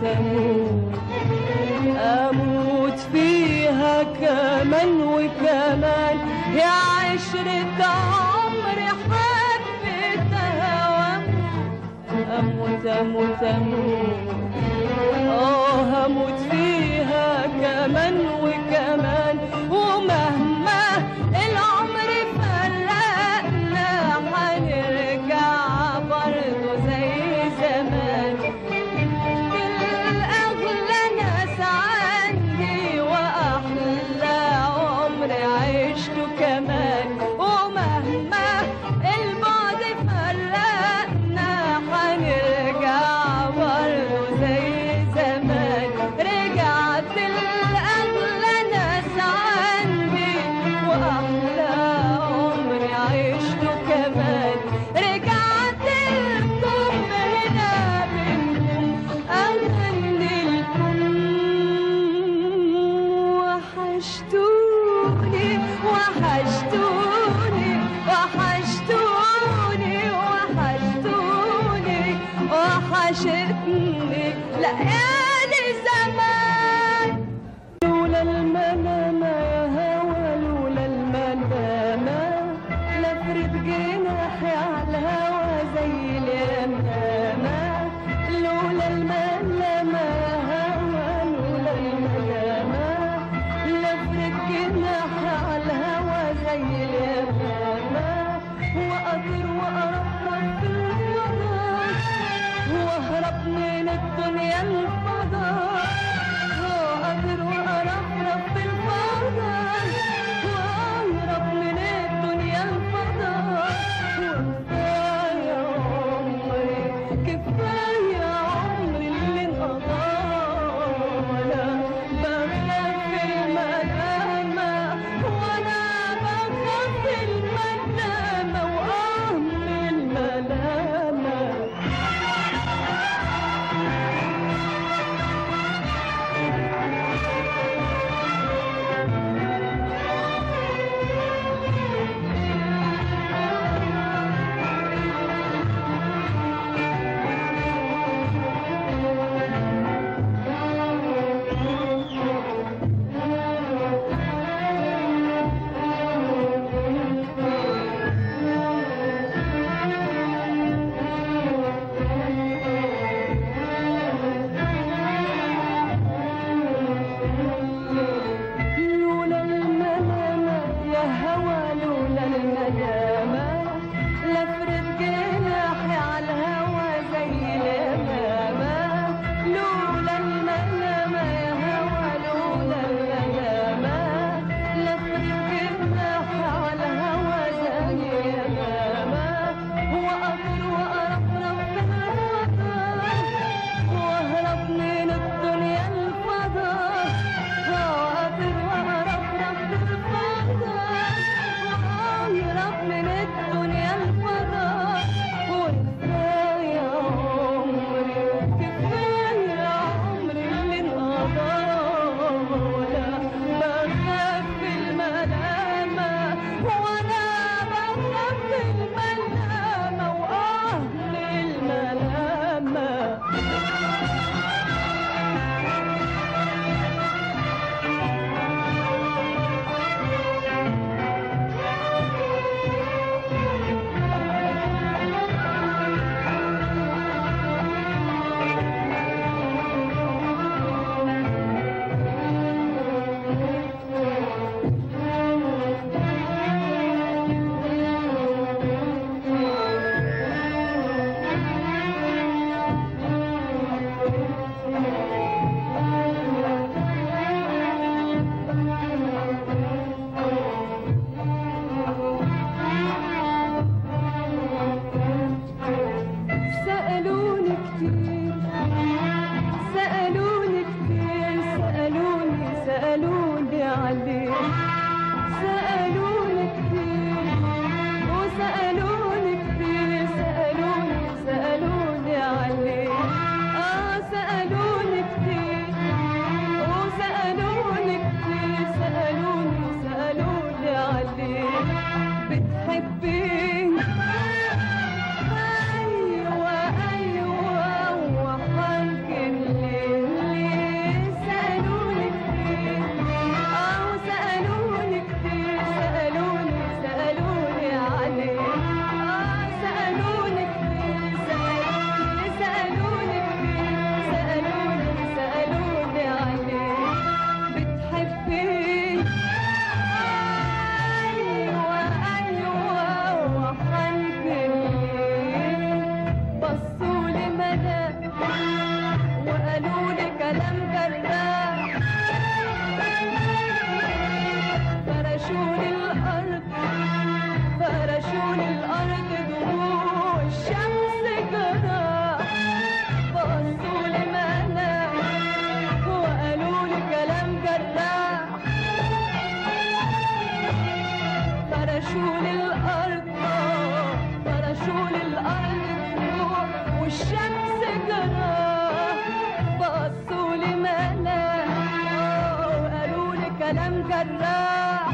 اموت اموت فيها كمان وكمان يا عشرة عمري حبيتها واموت اموت اموت اموت اه هموت فيها كمان وكمان ومهما العمر فرقنا هنرجع برضه زي زمان الأغلى ناس عندي وأحلى عمر عشته كمان ومهما البعد فرقنا هنرجع برضه زي زمان رجعت الأغلى ناس عندي وأحلى عمر عشته كمان رجعت لكم هنا منكم أغني لكم وحشتوني وحشتوني وحشتوني وحشتوني وحشتني ليالي زمان لولا المنامة يا هوى لولا المنامة لفرد جناحي على الهوى زي اليمامة لولا المنامة يا هوى لولا المنامة لفرد جناحي على الهوى زي اليمامة وأطير وأرفرف في الفضاء واهرب من الدنيا الفضاء والكلام جراح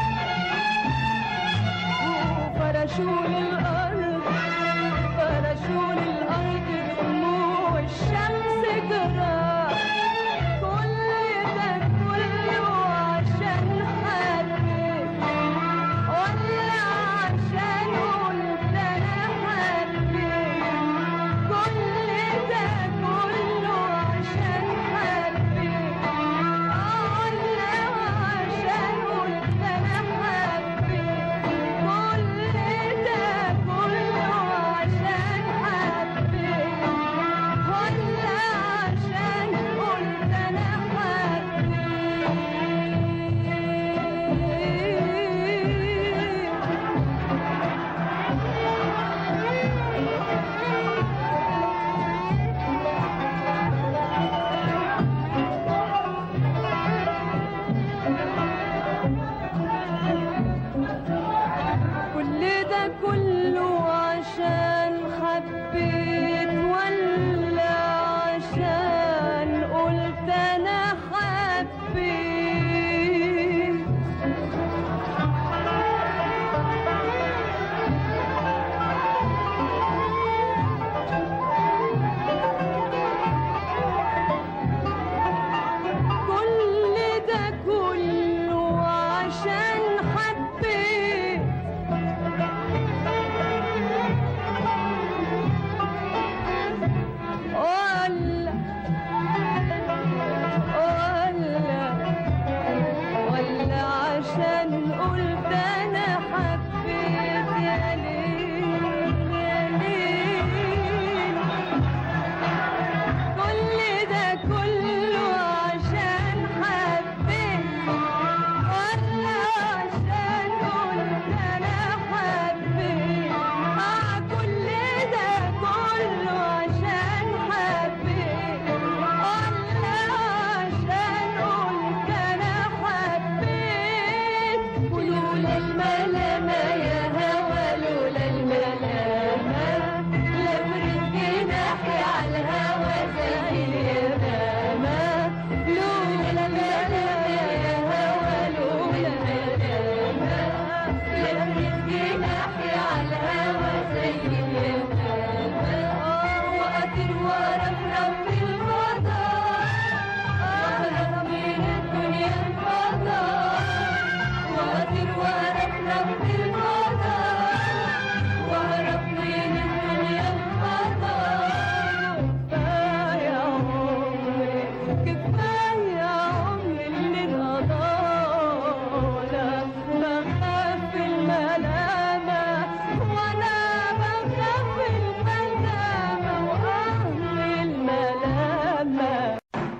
وفرشوا للأرض فرشوا للأرض دموع الشمس جراح كل ده كله عشان حرك ولا عشان قلت أنا حرك كل ده كله عشان حبك ولا عشان قلت أنا حبك كل ده كله عشان حبك ولا عشان قلت أنا حبك كل ده كله عشان حبيت ولا عشان قلت انا حبيت كل ده كله عشان حبيت ولا ولا ولا عشان قلت انا حبيت يا ليل يا ليل كل ده كله عشان حبيت ولا عشان قلت انا حبيت اه كل ده كله عشان حبيت ولا عشان قلت انا حبيت ولولا الملامة يا هوى لولا الملامة لبرد جناحي على الهوى زي اليمامة لولا الملامة يا هوى لولا الملامة لبرد جناحي على الهوى زي اليمامة وأطير وأرفرف في الفضاء أهرب من الدنيا الفضاء وأطير وأرفرف في الفضاء وأهرب من الدنيا الفضاء كفاية عمري كفاية عمري اللي انقضى بخاف الملامة وأنا بخاف الملامة وأهل الملامة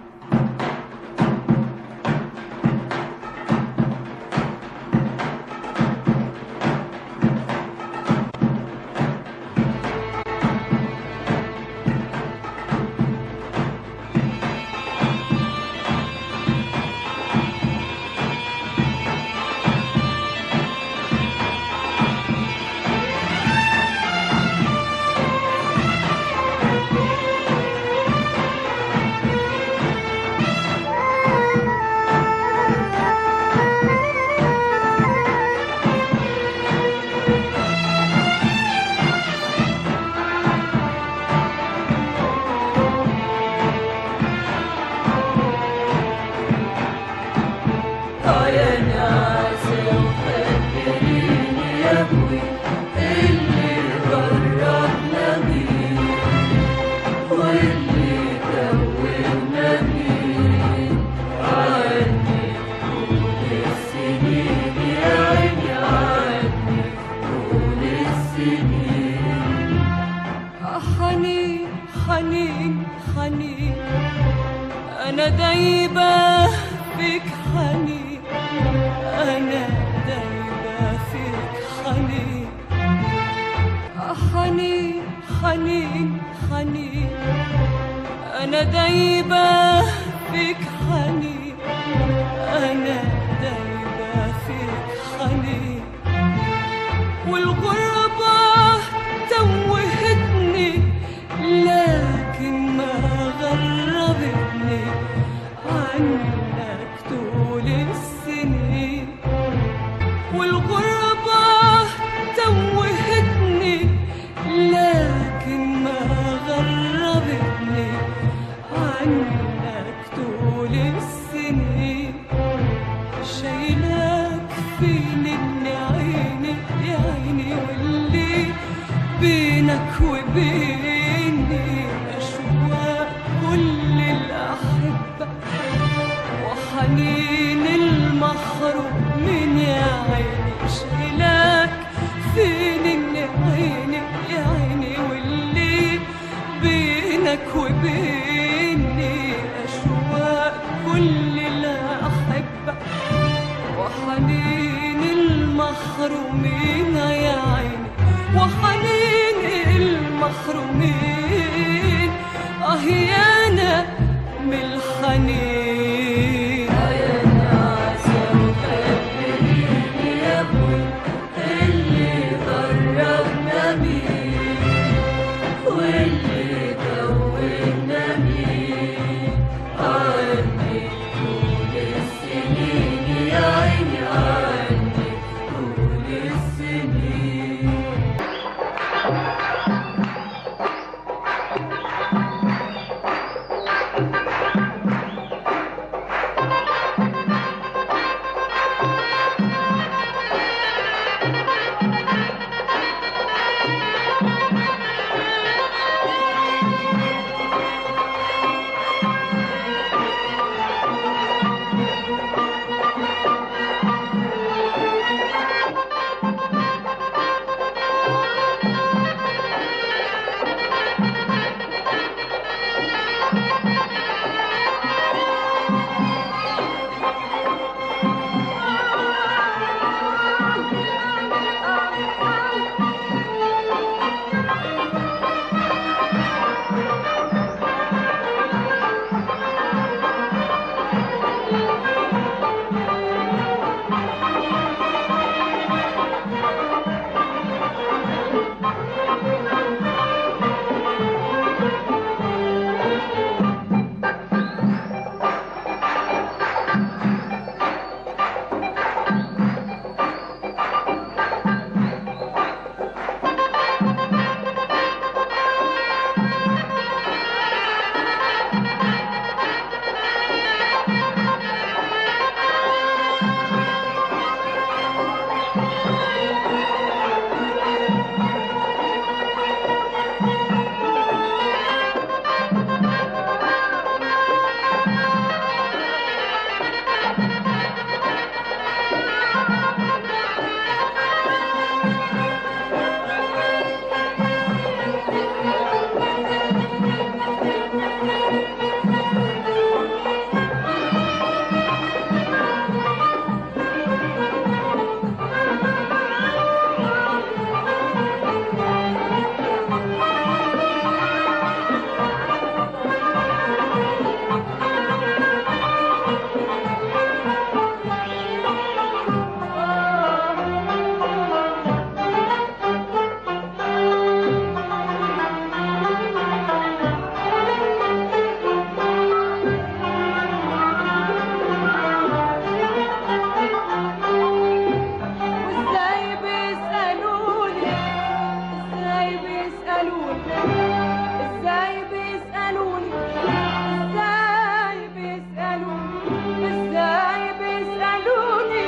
حنين حنين حنين أنا دايبة فيك حنين أنا دايبة فيك حنين حنين حنين حنين أنا دايبة فيك حنين أنا دايبة فيك حنين والغربة توهتني لكن ما غربتني عنك طول السنين منك طول السنين شايلاك فين اللي عيني يا عيني واللي بينك وبيني أشواق كل الأحبة وحنين المحروم من يا عيني شايلاك فين اللي عيني يا عيني واللي بينك وبيني أشواق كل الأحبة وحنين المحرومين يا عيني وحنين المحرومين اه يا انا من الحنين يا ناس يا ابوي اللي غربنا بيه واللي دوبنا بيه عني طول السنين يا عيني عني طول السنين وازاي بيسألوني ازاي بيسألوني ازاي بيسألوني ازاي بيسألوني ازاي بيسألوني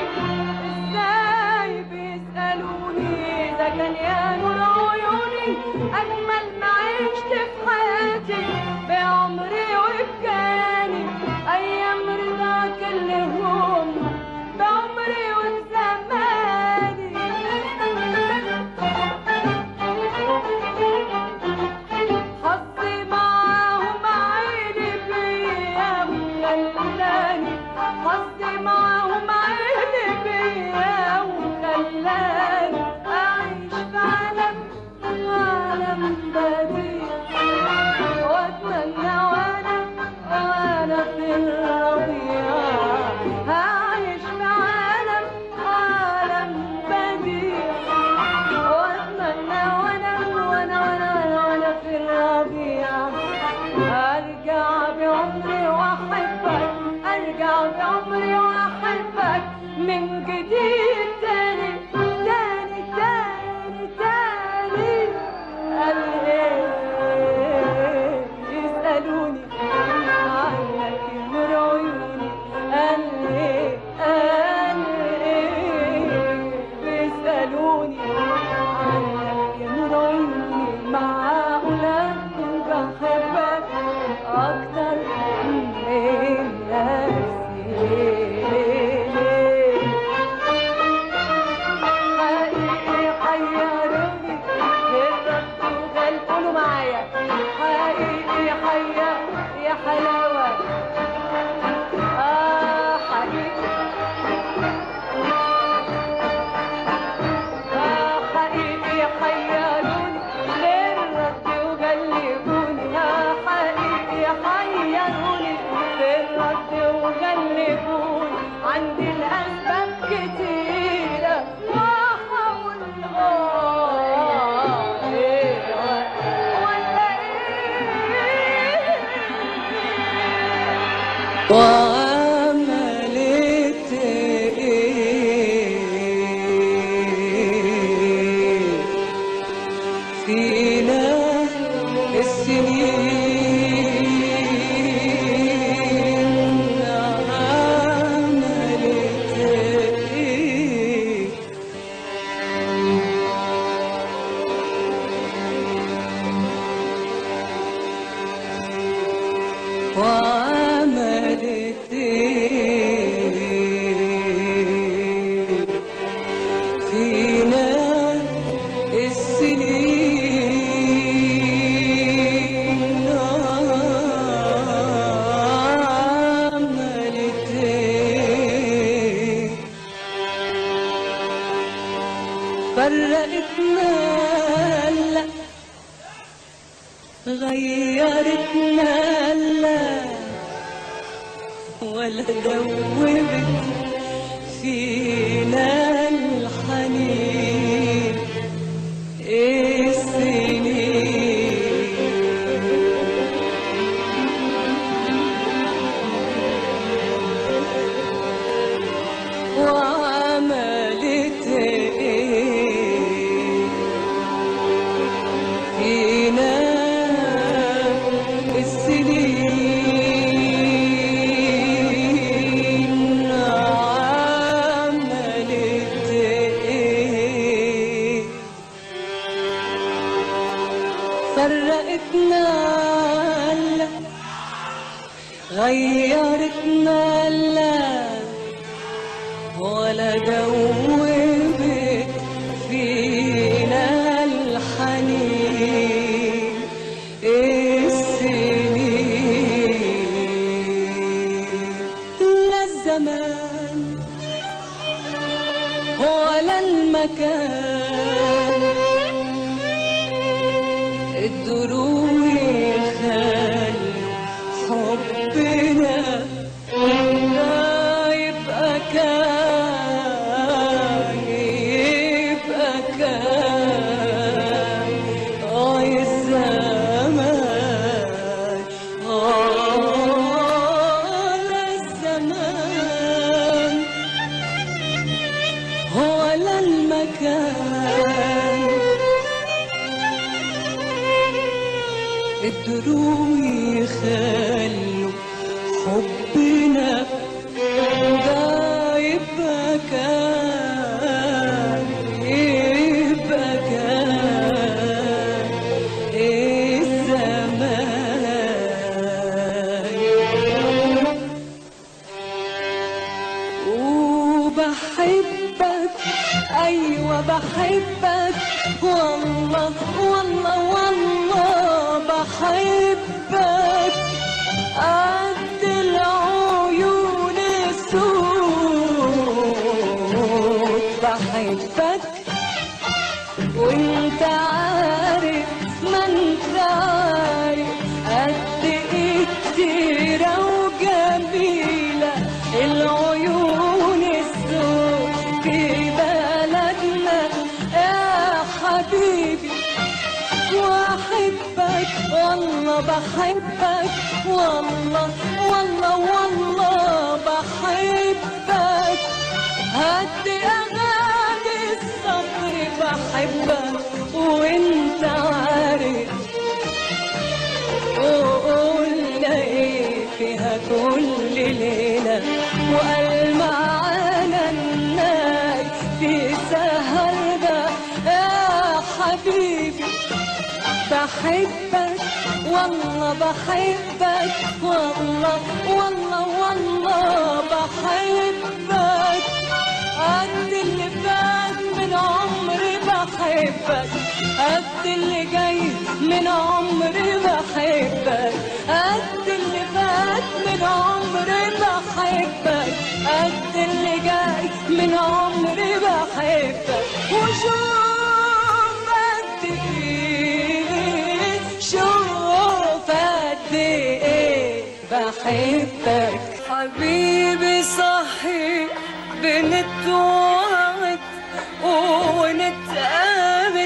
ازاي بيسألوني اذا كان يا نور عيوني اجمل ما عشت في حياتي بعمري وبجاني ايام رضاك اللي هم بعمري وبزماني حظي معاهم عيني بيا وخلاني حظي معاهم عيني بيا وخلاني أعيش في عالم عالم بديع وأتمنى وأنا وأنا في الربيع أعيش في عالم عالم بديع واتمنى وانا وانا وانا وانا في الربيع ارجع بعمري واحبك ارجع بعمري واحبك وعملت ايه فينا السنين عملت ايه وعملت ايه فينا السنين عملت ايه فرقتنا لا غيرتنا لا ولا دوبت فينا الحنين السنين وعملت ايه فينا السنين عملت ايه فرقتنا لا غيرتنا لا ولا دوبت فينا الحنين السنين لا الزمان ولا المكان الدروب يخلي حبنا لا يبقى كان يبقى كان اه الزمان اه لا الزمان ولا المكان الدروب يخلوا حبنا ده يبقى كان يبقى كان الزمان وبحبك ايوه بحبك والله والله والله بحبك قد العيون السود بحبك وانت عارف ما انت عارف قد ايه كتيرة وجميلة العيون السود في بلدنا يا حبيبي واحبك والله بحبك والله والله والله بحبك هد اغاني الصبر بحبك وانت عارف وقلنا ايه فيها كل ليلة وقال معانا الناي في سهر ده يا حبيبي بحبك والله بحبك والله والله والله بحبك قد اللي فات من عمري بحبك قد اللي جاي من عمري بحبك قد اللي فات من عمري بحبك قد اللي جاي من عمري بحبك وشوف قد ايه شوف قد ايه بحبك حبيبي صحيح بنتوعد ونتقابل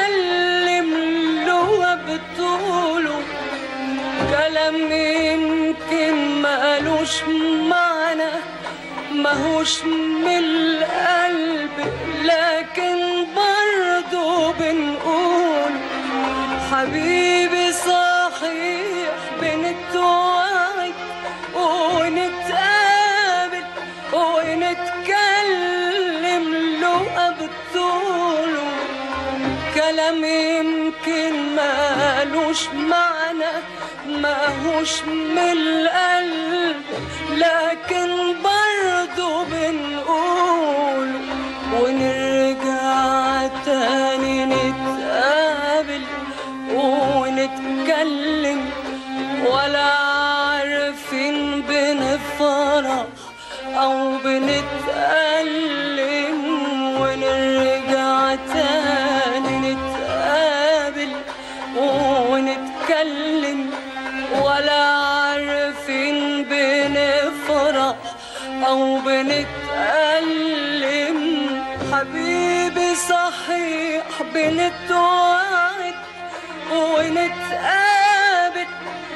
ونتكلم لغة بطوله كلام من يمكن مالوش معنى ماهوش من القلب لكن برضو بنقول حبيبي صحيح بنتوعد ونتقابل ونتكلم لقى بطوله كلام يمكن مالوش معنى ماهوش من القلب لكن برضو بنقول ونرجع تاني نتقابل ونتكلم ولا عارفين بنفرح أو بنتألم ونرجع تاني نتقابل ونتكلم ولا عارفين بنفرح أو بنتألم حبيبي صحيح بنتوعد ونتقابل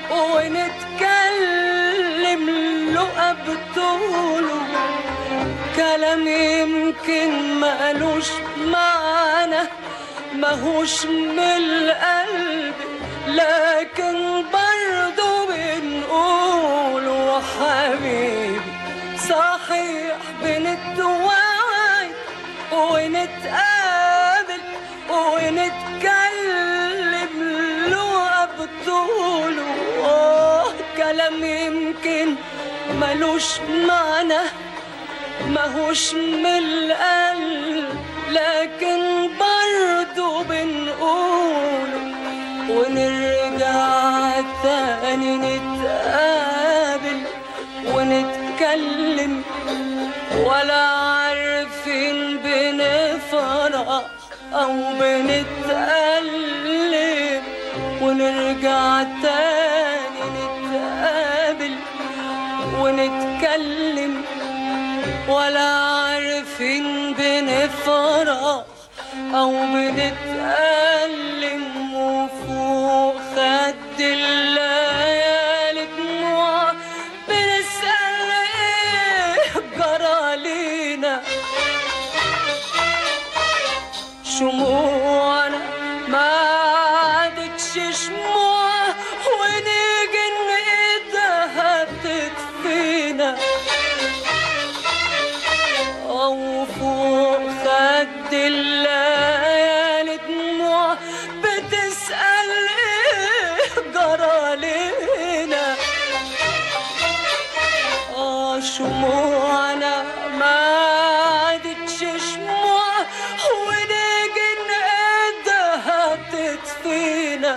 ونتكلم لقى بطوله كلام يمكن مالوش معنى ماهوش من القلب لكن برضو بنقول حبيبي صحيح بنتوعد ونتقابل ونتكلم لقى بطوله آه، كلام يمكن ملوش معنى ماهوش من القلب لكن برضو بنقوله ونرجع تاني نتقابل ونتكلم ولا عارفين بنفرح أو بنتألم ونرجع تاني نتقابل ونتكلم ولا عارفين بنفرح أو بنتألم وفوق خد الليالي دموع بنسأل إيه جرى لينا شموعنا ما عادتش شموع ونيجي نقيدها تكفينا أو فوق خد الليالي دموع بتسأل إيه جرى لينا آه شموعنا ما عادتش شموع ونيجي نقدها تطفينا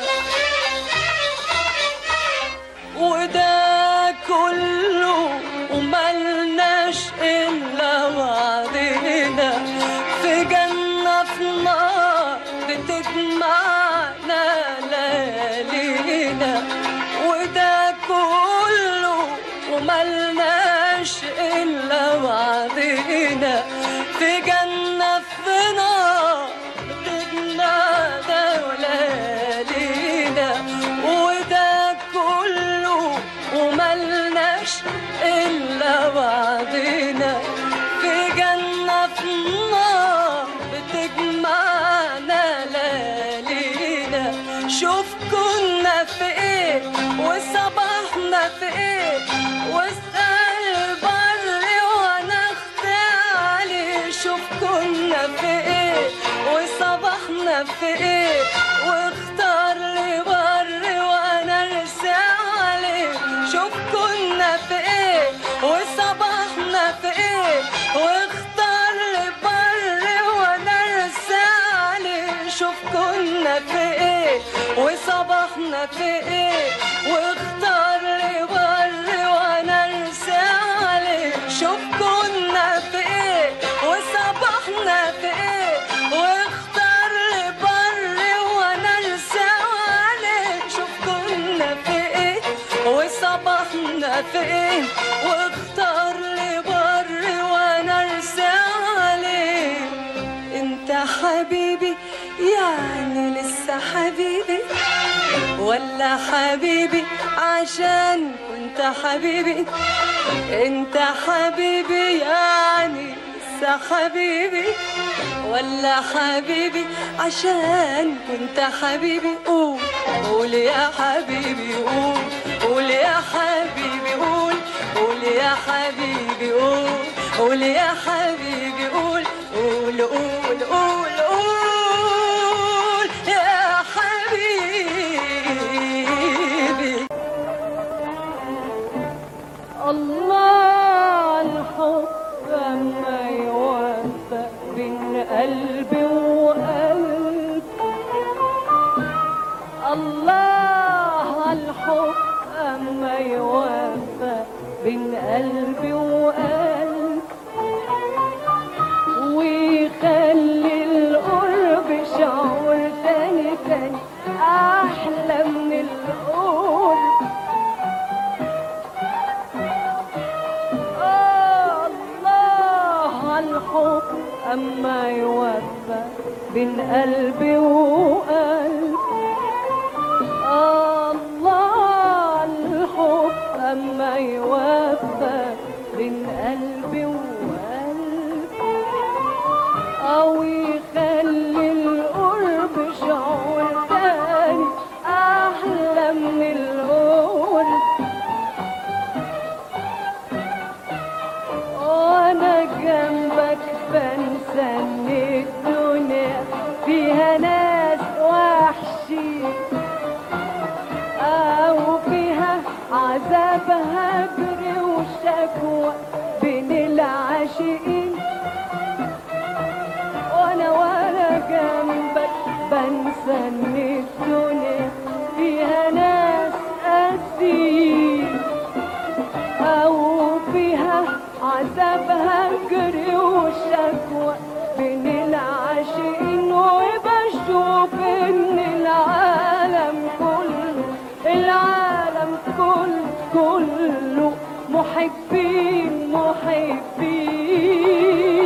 وده كله وملناش إلا بعضنا في جنة في نار بتجمعنا ليالينا وده كله وملناش إلا بعضنا في جنة في نار بتجمعنا وليالينا وده كله وملناش إلا بعضنا في جنة في نار بتجمعنا ليالينا شوف كنا في ايه وصباحنا في ايه واسأل البر وانا اخفي عليه شوف كنا في ايه وصباحنا في ايه واختار لي بر وانا ارسى عليه شوف كنا في ايه وصباحنا في ايه واختار لي بر وانا ارسى عليه شوف كنا في ايه وصباحنا في ايه واختار لي بر وانا ارسى عليه شوف كنا في ايه وصباحنا في ايه واختار لي بر وانا ارسى عليه شوف كنا في ايه وصباحنا في ايه واختار لي بر وانا ارسى عليه انت حبيبي يعني لسه حبيبي ولا حبيبي عشان كنت حبيبي انت حبيبي يعني لسه حبيبي ولا حبيبي عشان كنت حبيبي قول قول يا حبيبي قول قول يا حبيبي قول قول يا حبيبي قول قول يا حبيبي قول قول قول قول قول يا حبيبي الله الحب لما يوفق بين قلبي وقلب الله الحب أما يوفق بين قلبي وقلب ويخلي القرب شعور تاني تاني أحلى من القرب الله الحب أما يوفى بين قلبي وقلب الله الحب أما يوفى بين قلبي وقلب أو يخلي القرب شعور تاني أحلى من القرب وانا جنبك بنسى ان الدنيا فيها ناس وحشي او فيها عذاب هجر وشكوى بين العاشقين وانا وانا جنبك بنسى ان الدنيا فيها ناس قاسيين أو فيها عذاب هجر وشكوى بين العاشقين وبشوف إن العالم كله العالم كله كله محبين محبين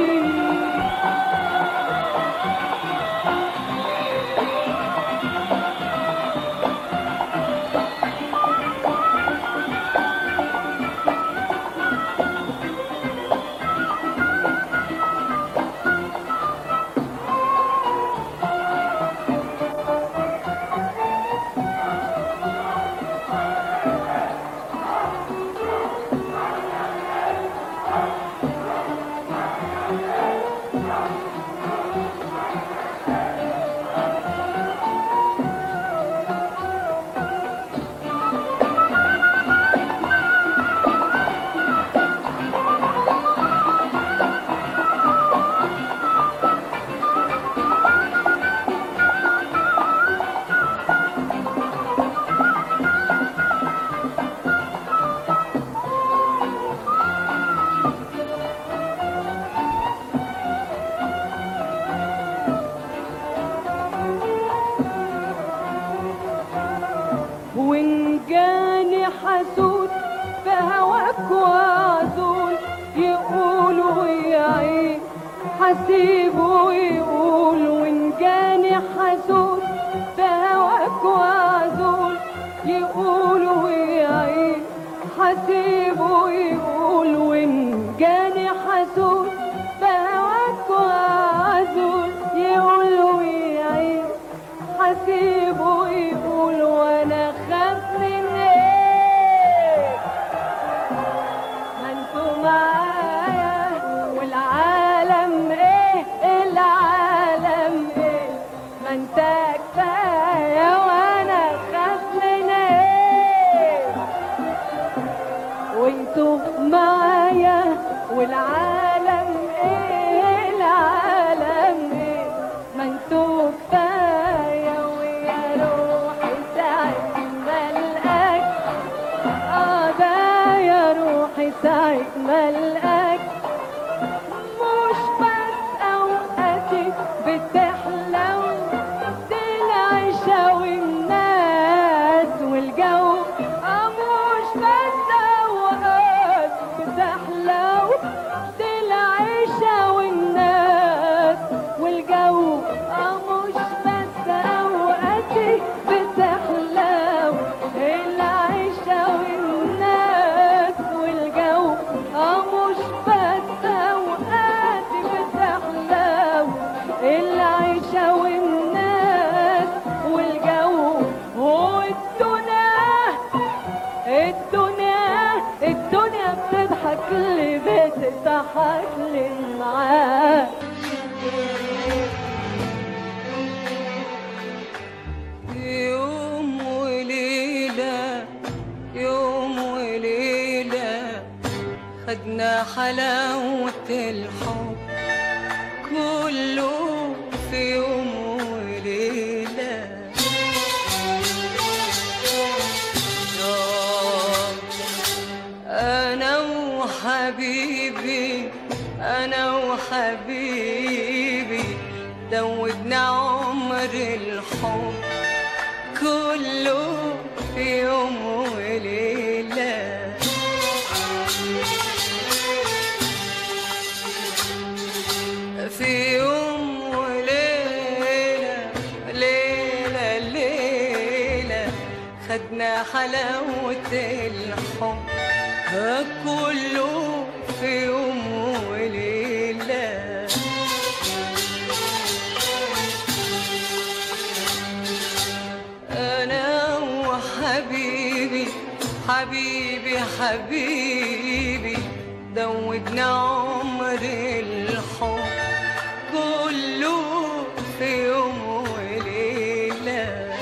وإن جاني حسود بهواك وعزول يقولوا يا عين حسيبه يقول وإن جاني حسود بهواك وعزول يقولوا يا عين حسيبه يقول وإن جاني حسود بهواك وعزول يقولوا يا عين حسيبه يقول وانا خاف من ايه ما انتوا معايا والعالم ايه العالم ايه ما انت كفايه وانا خاف من ايه وانتوا معايا والعالم ايه العالم ايه ما انتوا كفايه ويا روحي ساعة ما القاك اه ده يا روحي ساعة ما القاك مش بس اوقاتي بتحلو دي العيشة والناس والجو اه مش بس اوقات بتحلو دي العيشة والناس والجو اه مش بس اوقاتي بتحلو الدنيا بتضحك لي بتضحك لي معاك يوم وليلة يوم وليلة خدنا حلاوة الحب كله في يوم وليلة آه، أنا وحبيبي أنا وحبيبي دوبنا عمر الحب كله في يوم وليلة في يوم وليلة ليلة ليلة خدنا حلاوة الحب ها كله في يوم وليلة أنا وحبيبي حبيبي حبيبي دوبنا عمر الحب كله في يوم وليلة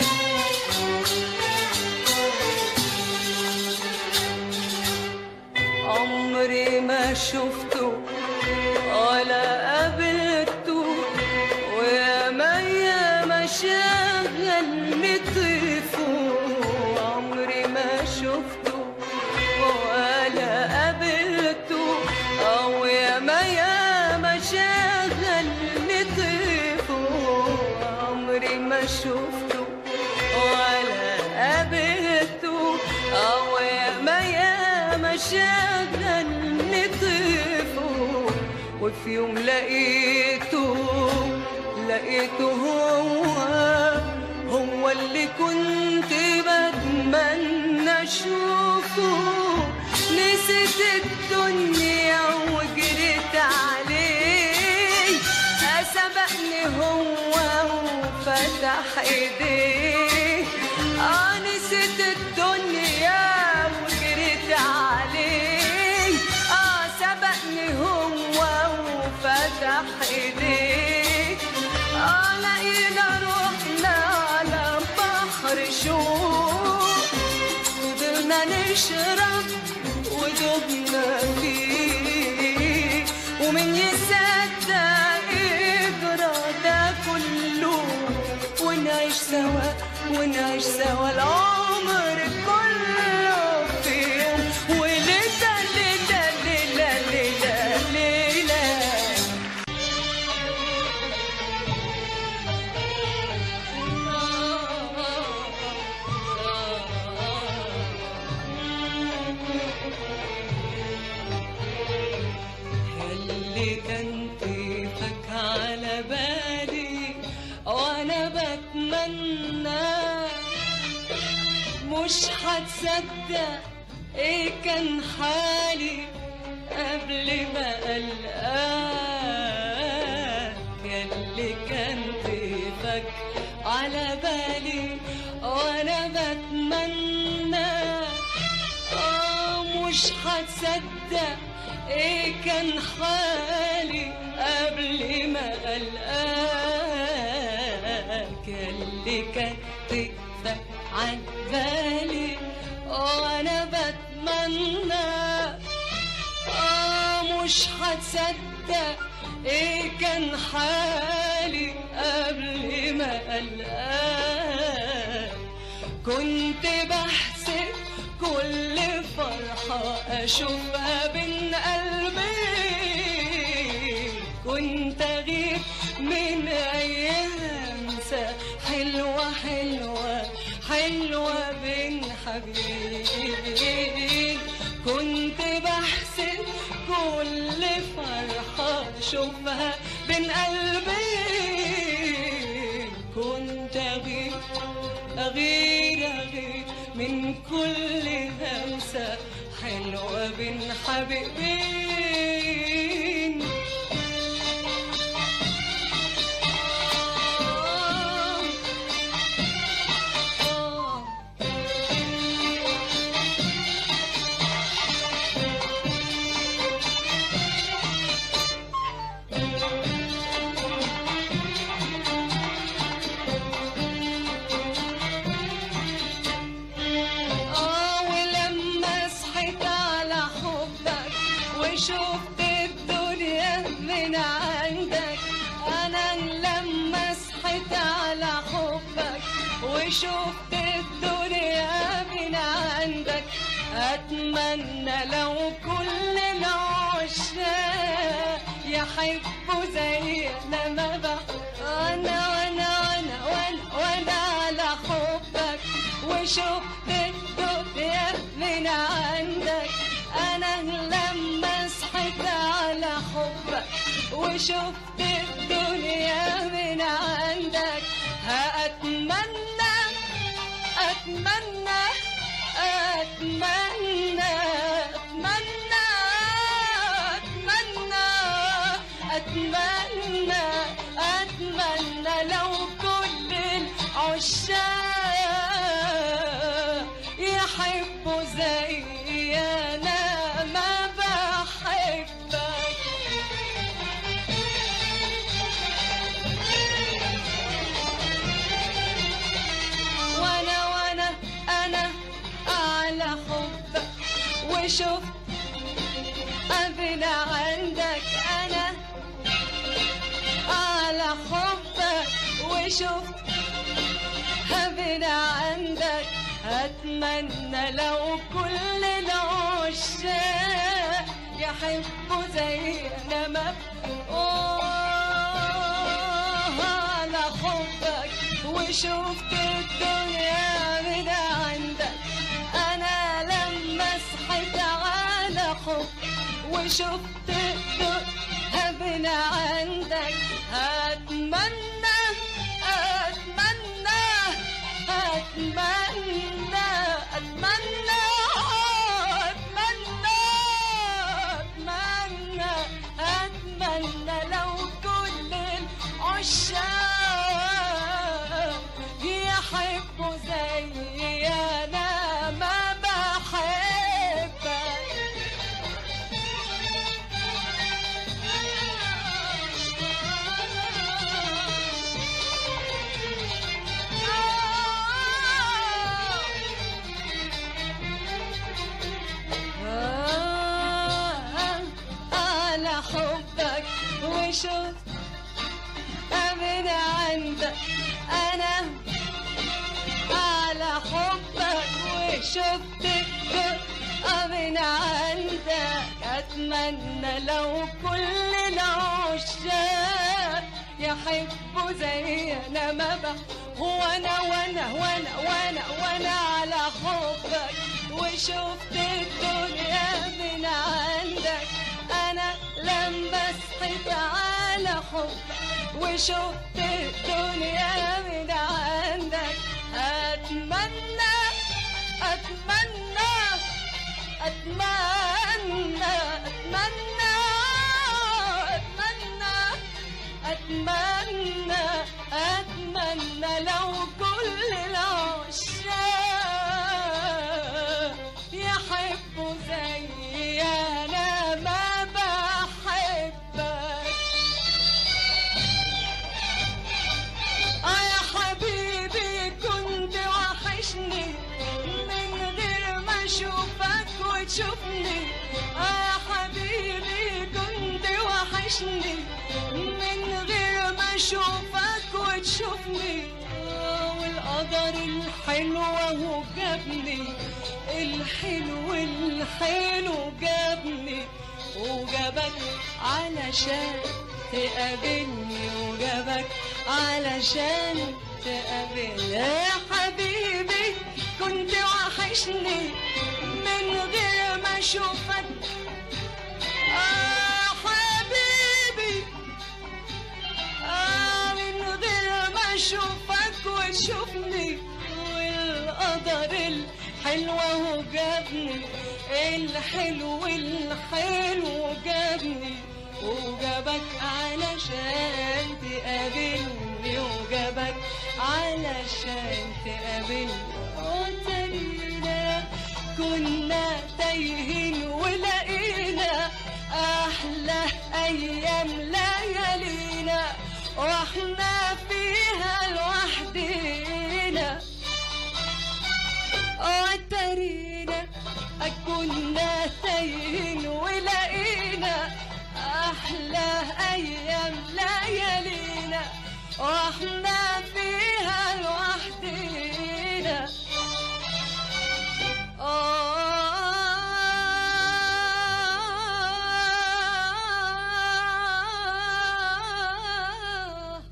عمري ما شفته ولا قابلته ويا ما يا ما شغلني طيفه عمري ما شفته ولا قابلته او يا ما يا ما شغلني طيفه عمري ما شفته ولا قابلته او يا ما يا ما شغلني طيفه وفي يوم لقيته لقيته هو هو اللي كنت بتمنى اشوفه نسيت الدنيا وجريت عليه سبقني هو وفتح ايديه اه نسيت الدنيا وجريت عليه اه سبقني هو وفتح ايديه اه لقينا روحنا على بحر شوق فضلنا نشرب ودوبنا فيه ومن يصدق يجرى ده كله ونعيش سوا ونعيش سوا العمر كله في يوم وليلة ليلة ليلة ليلة ليلة اللي كان كيفك على بالي وانا بتمنى مش هتصدق ايه كان حالي قبل ما القاك اللي كان كيفك على بالي وانا بتمنى آه مش هتصدق ايه كان حالي قبل ما القاك اللي كان تكفى عن بالي وانا بتمنى آه مش هتصدق ايه كان حالي قبل ما القاك كنت بحسب كل فرحة أشوفها بين قلبي كنت أغيب من أيام سا- حلوة حلوة حلوة بين حبيبين كنت بحسب كل فرحة أشوفها بين قلبي كنت أغيب أغير أغير من كل همسة حلوة بين حبيبين آه آه وشفت الدنيا من عندك انا لما صحيت على حبك وشفت الدنيا من عندك اتمنى لو كل العشاق يحبوا زي لما بحب انا وانا وانا وانا وانا على حبك وشفت الدنيا من عندك انا لما صحيت على حبك وشفت الدنيا من عندك هأتمنى أتمنى أتمنى أتمنى أتمنى أتمنى أتمنى لو كل العشاق يحبوا زي أنا ما بحبك وانا وانا انا على حبك وشفت قبل عندك انا على حبك وشفت قبل عندك اتمنى لو كل العشاق يحبوا زي انا ما أوه على حبك وشفت الدنيا من عندك انا لما صحيت على حب وشفت الدنيا من عندك اتمنى اتمنى اتمنى اتمنى اتمنى اتمنى اتمنى لو كل العشاق يحبوا زي انا ما بحبك آه، على حبك وشفت من عندك انا على حبك وشفت من عندك اتمنى لو كل العشاق يحبوا زي انا ما بح وانا وانا وانا وانا وانا على حبك وشفت الدنيا من عندك انا لما صحيت على حبك وشفت الدنيا من عندك اتمنى اتمنى اتمنى اتمنى اتمنى اتمنى اتمنى لو كل العشاق يحبوا زي انا ما بحبك اه يا حبيبي كنت وحشني من غير ما اشوفك وتشوفني اه يا حبيبي كنت وحشني من غير ما اشوفك وتشوفني آه والقدر الحلو هو جابني الحلو الحلو جابني وجابك علشان تقابلني وجابك علشان تقابلني يا حبيبي كنت وحشني من غير ما اشوفك آه حبيبي آه من غير ما اشوفك وتشوفني والقدر الحلو هو جابني الحلو الحلو جابني وجابك علشان تقابلني وجابك علشان تقابلني وترينا كنا تايهين ولقينا احلى ايام ليالينا واحنا فيها لوحدينا وترينا كنا تايهين ولقينا واحنا فيها لوحدينا آه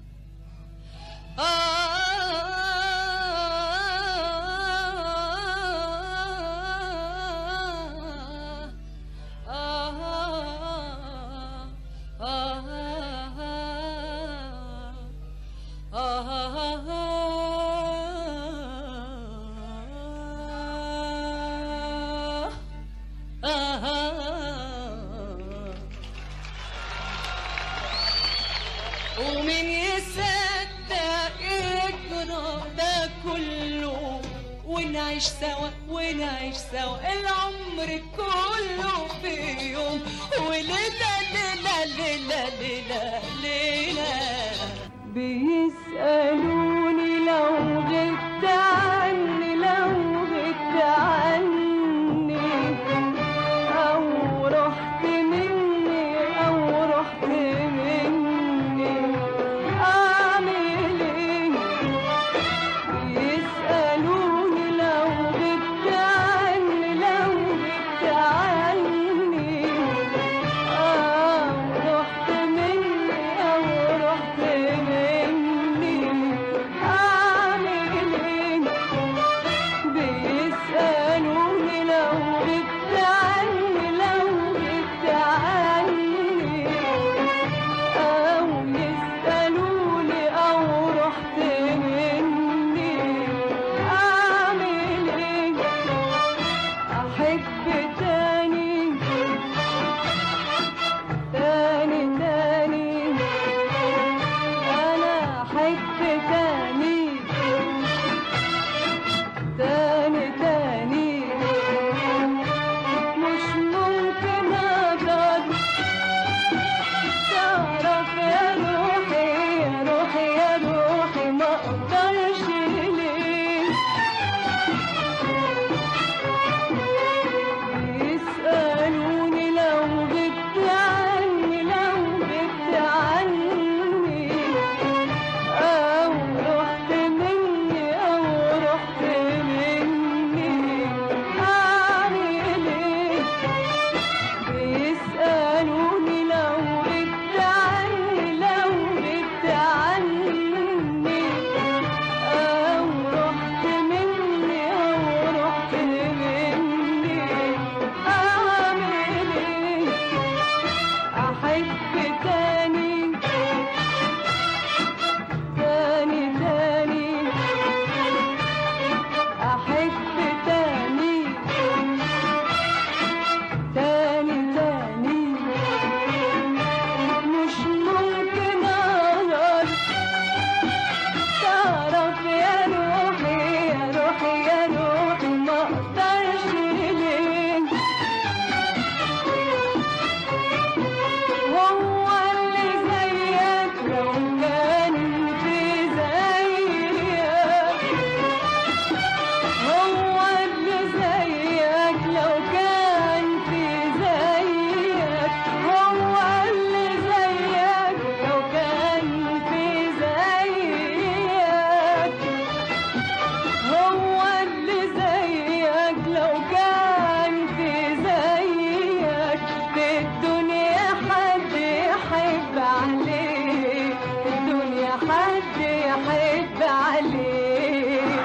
ومن يصدق يجرى ده كله ونعيش سوا ونعيش سوا العمر كله في يوم وليلة ليلة ليلة ليلة ليلة بيسألوني لو غبت عني لو غبت عني أو رحت مني أو رحت مني أعمل إيه بيسألوني لو غبت عني لو غبت عني أو رحت مني أو رحت مني أعمل إيه بيسألوني لو غبت عني لو غبت عني أو يسألوني أو رحت مني أعمل إيه أحب تاني تاني تاني أنا أحب تاني تاني تاني مش ممكن أقدر تعرف يا روحي يا روحي يا روحي ما أقدرش ليه يسألوني لو غبت عني لو غبت عني أو رحت مني أو رحت مني أعمل إيه بيسألوني لو غبت عني لو غبت عني أو رحت مني أو رحت مني أعمل إيه أحب تاني تاني تاني أحب تاني تاني تاني مش ممكن أقدر تعرف يا روحي يا روحي يا روحي ما أقدرش ليه هو اللي زيك لو كان في زيك هو اللي زيك لو كان في زيك هو اللي زيك لو كان في زيك هو اللي زيك لو كان في زيك في الدنيا حد يحب عليك في الدنيا حد يحب عليك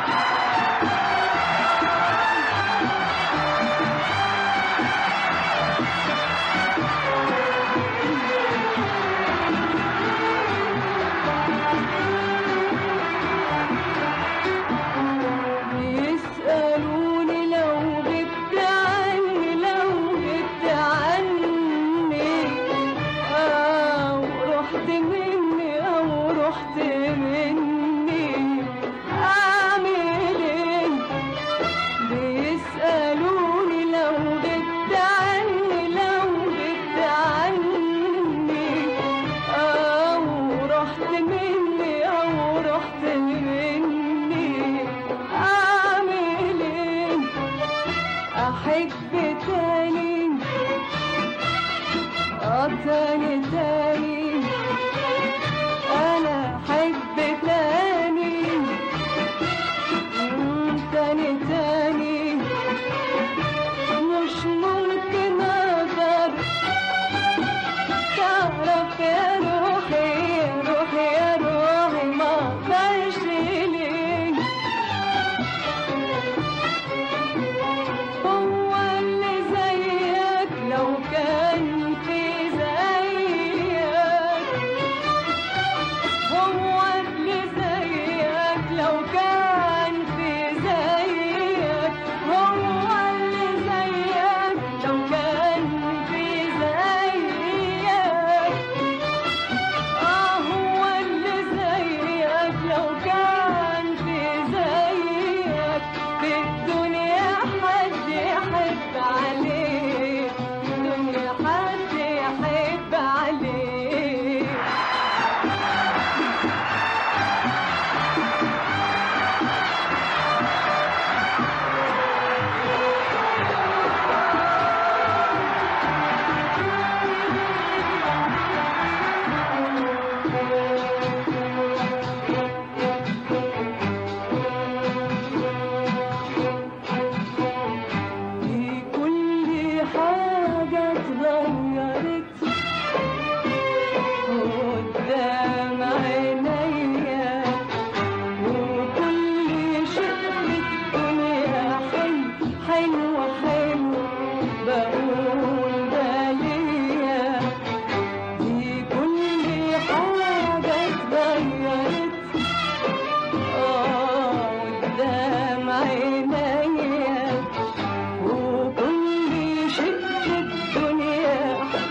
يسألوني لو غبت عني لو غبت عني أو رحت مني أو رحت مني أعمل إيه بيسألوني لو غبت عني لو غبت عني أو رحت مني أو رحت مني أعمل إيه أحب تاني آه تاني تاني أنا أحب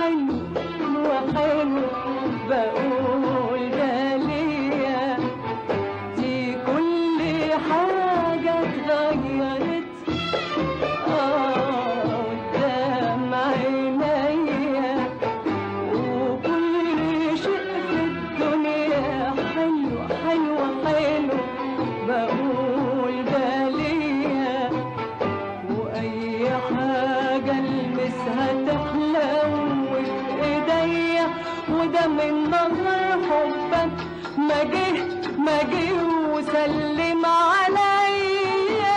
حلو حلو بقول ده ليا دي كل حاجة اتغيرت آه قدام عينيا وكل شيء في الدنيا حلو حلو حلو بقول ده ليا واي حاجه المسها تحلو في ايديا وده من نظر حبك ما جه ما جه وسلم عليا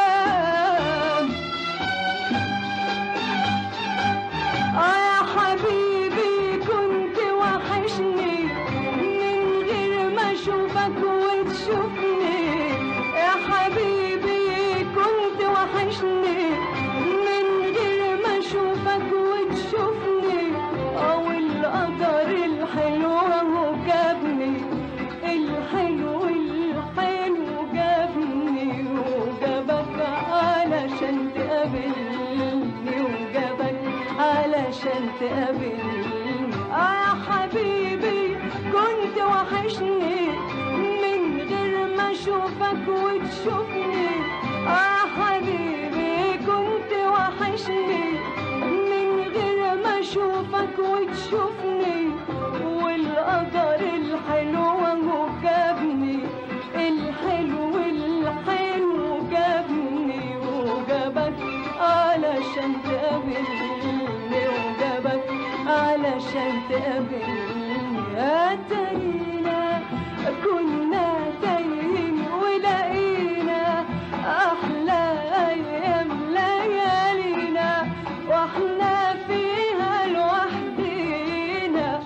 آه يا حبيبي كنت وحشني من غير ما اشوفك وتشوفني يا حبيبي كنت وحشني من غير ما اشوفك وتشوفني او القدر الحلو اهو جابني الحلو الحلو جابني وجابك علشان تقابلني وجابك علشان تقابلني آه يا حبيبي كنت وحشني من غير ما اشوفك وتشوفني آه حبيبي كنت وحشني من غير ما اشوفك وتشوفني والقدر الحلو اهو جابني الحلو الحلو جابني وجابك علشان تقابلني وجابك علشان تقابلني يا ترينا كنا تايهين ولقينا احلى ايام ليالينا واحنا فيها لوحدينا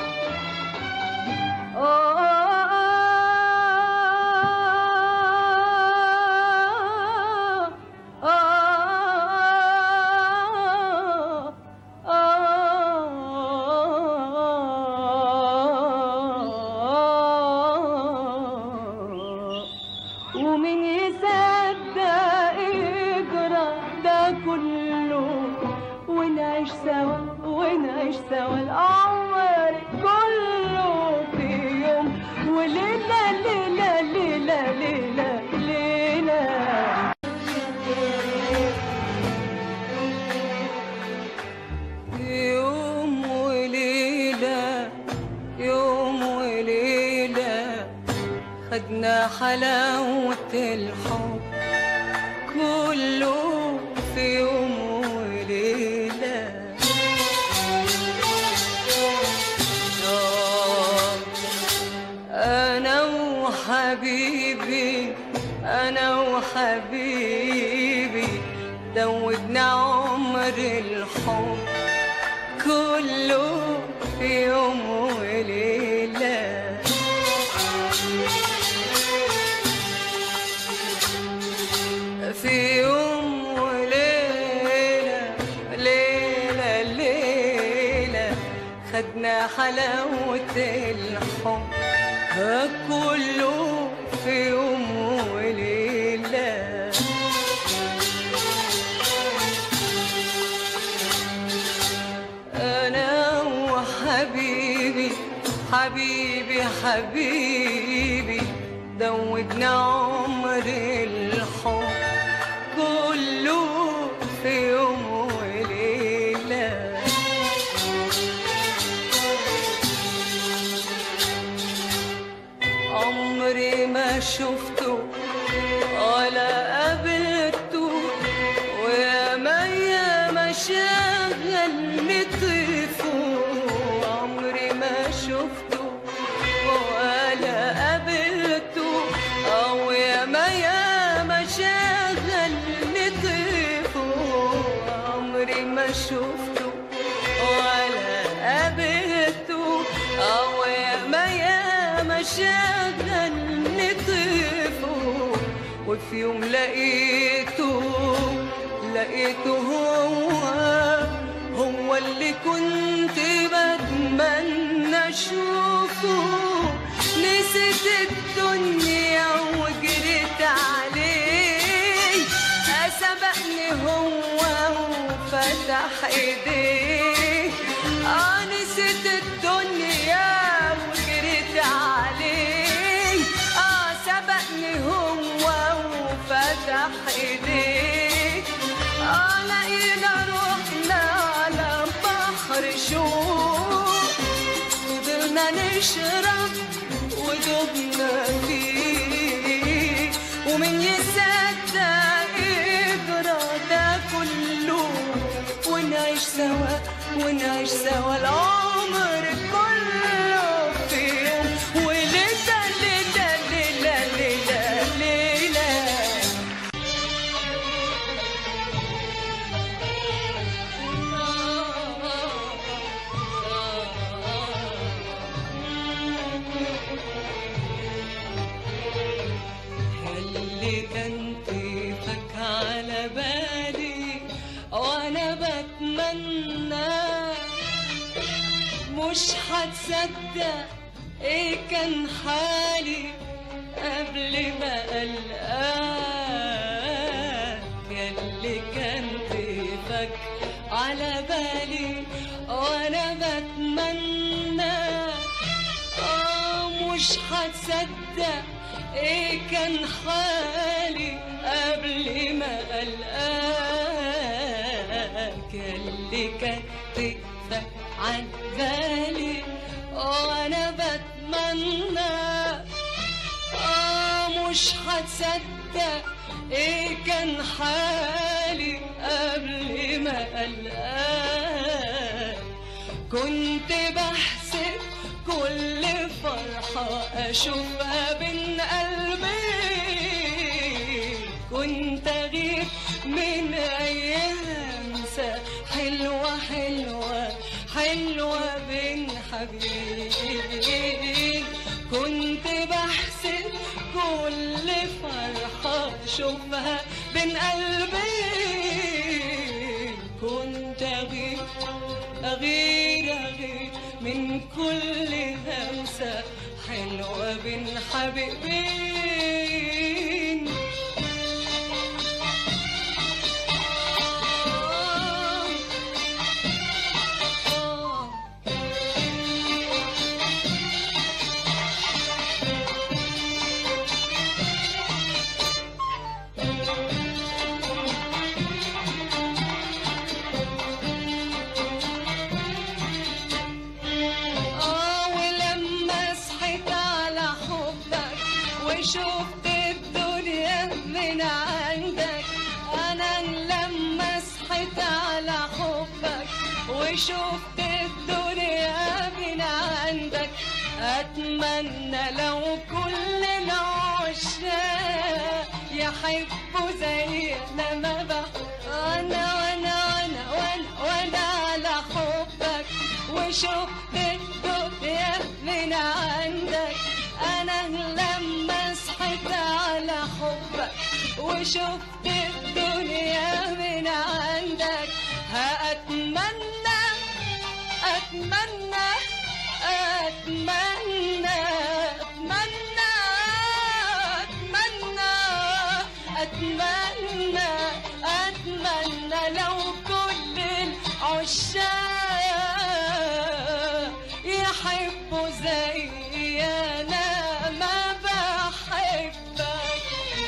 ومن يصدق يجرى ده كله ونعيش سوا ونعيش سوا العمر كله في يوم وليلة ليلة ليلة ليلة ليلة يوم وليلة يوم وليلة خدنا حلاوة الحب كله في يوم وليلة آه، أنا وحبيبي أنا وحبيبي دوبنا عمر الحب كله في يوم وليلة في يوم وليلة ليلة ليلة خدنا حلاوة الحب ها كله في يوم وليلة أنا وحبيبي حبيبي حبيبي دوبنا عمر الحب كله في يوم وليلة عمري ما شفته ولا قابلته ويا ما يا ما شغلني طيفه عمري ما شفته ولا قابلته او يا ما يا ما شغلني طيفه عمري ما شفته ولا قابلته او يا ما يا ما شغلني طيفه وفي يوم لقيته لقيته هو هو اللي كنت بتمنى اشوفه نسيت الدنيا وجريت عليه سبقني هو وفتح ايديه هنشرب ودوبنا فيه ومن يصدق يجرى ده كله ونعيش سوا ونعيش سوا العمر كله في يوم وليلة ليلة ليلة ليلة ليلة اللي كان كيفك على بالي وانا بتمنى مش هتصدق ايه كان حالي قبل ما القاك اللي كان كيفك على بالي وانا بتمنى آه مش هتصدق ايه كان حالي قبل ما القاك اللي كان تكفى عن بالي وانا بتمنى آه مش هتصدق ايه كان حالي قبل ما القاك كنت بحسب كل فرحة أشوفها بين قلبي كنت أغيب من أيام سا- حلوة حلوة حلوة بين حبيبين كنت بحسب كل فرحة أشوفها بين قلبي كنت أغيب أغير أغير من كل همسة حلوة بين حبيبين آه آه آه ولما صحيت على حبك وشفت الدنيا من عندك أنا لما صحيت على حبك وشفت الدنيا من عندك أتمنى لو كل العشاق يحبوا زي لما بحب أنا وأنا وأنا وأنا وأنا على حبك وشفت الدنيا من عندك أنا لما صحيت على حبك وشفت الدنيا من عندك هأتمنى أتمنى أتمنى أتمنى أتمنى أتمنى أتمنى لو كل العشاق يحبوا زي أنا ما بحبك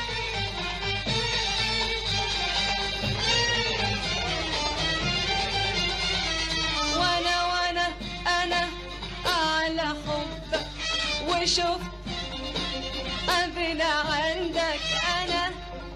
وانا وانا انا على حبك وشفت قبل عندك انا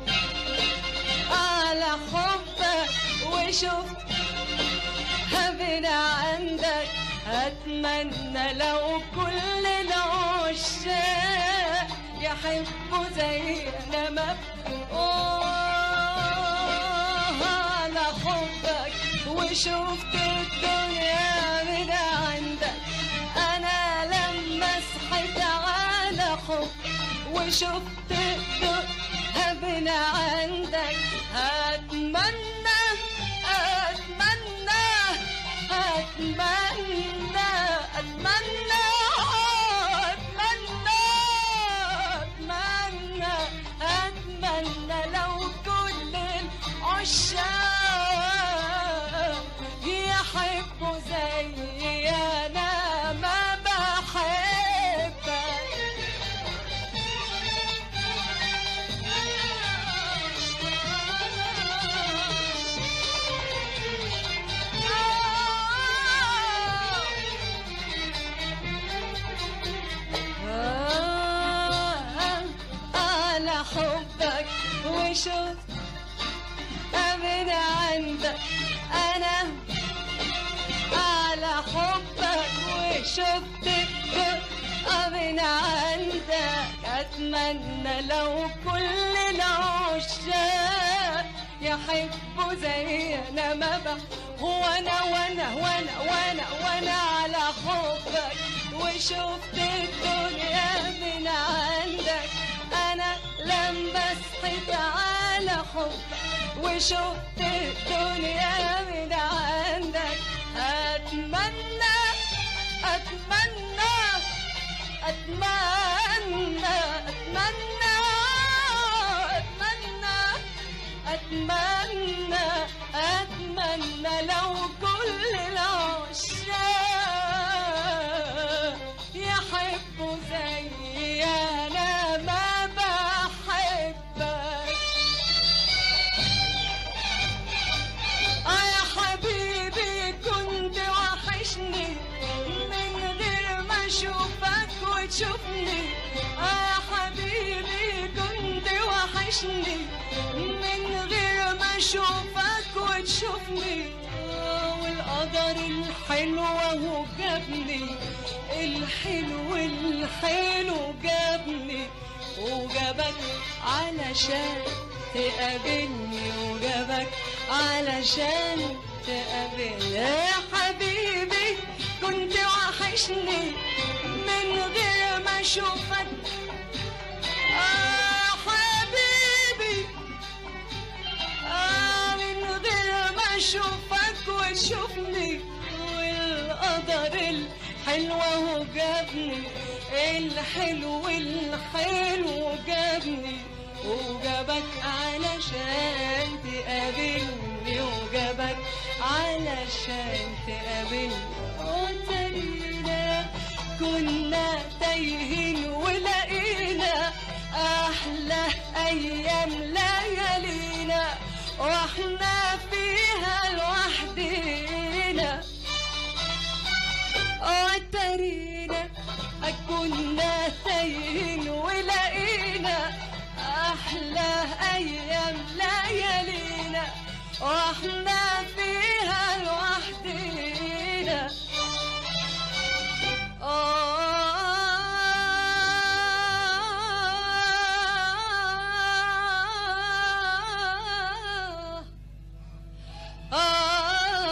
على حبك وشفت قبل عندك اتمنى لو كل العشاق يحبوا زي انا ما أوه على حبك وشفت الدنيا من عندك انا لما صحيت على حب وشفت الدنيا من عندك اتمنى اتمنى اتمنى اتمنى اتمنى اتمنى اتمنى لو كل العشاق يحبوا زي انا ما بحبك وشفت الدنيا من عندك اتمنى لو كل العشاق يحبوا زي انا ما بح هو انا وانا وانا وانا وانا على حبك وشفت الدنيا من عندك انا لما صحيت على حبك وشفت الدنيا من عندك اتمنى اتمنى اتمنى اتمنى اتمنى اتمنى اتمنى لو كل العشاق يحبوا زي انا ما بحبك اه يا حبيبي كنت وحشني من غير ما اشوفك وتشوفني اه يا حبيبي كنت وحشني من غير ما اشوفك وتشوفني آه والقدر الحلو هو جابني الحلو الحلو جابني وجابك علشان تقابلني وجابك علشان تقابلني يا حبيبي كنت وحشني من غير ما اشوفك آه حبيبي آه من غير ما اشوفك وتشوفني والقدر الحلو هو جابني الحلو الحلو جابني وجابك علشان تقابلني وجابك علشان تقابلني وترينا كنا تايهين ولقينا احلى ايام ليالينا واحنا فيها لوحدينا وترينا كنا تايهين ولقينا احلى ايام ليالينا واحنا فيها لوحدينا آه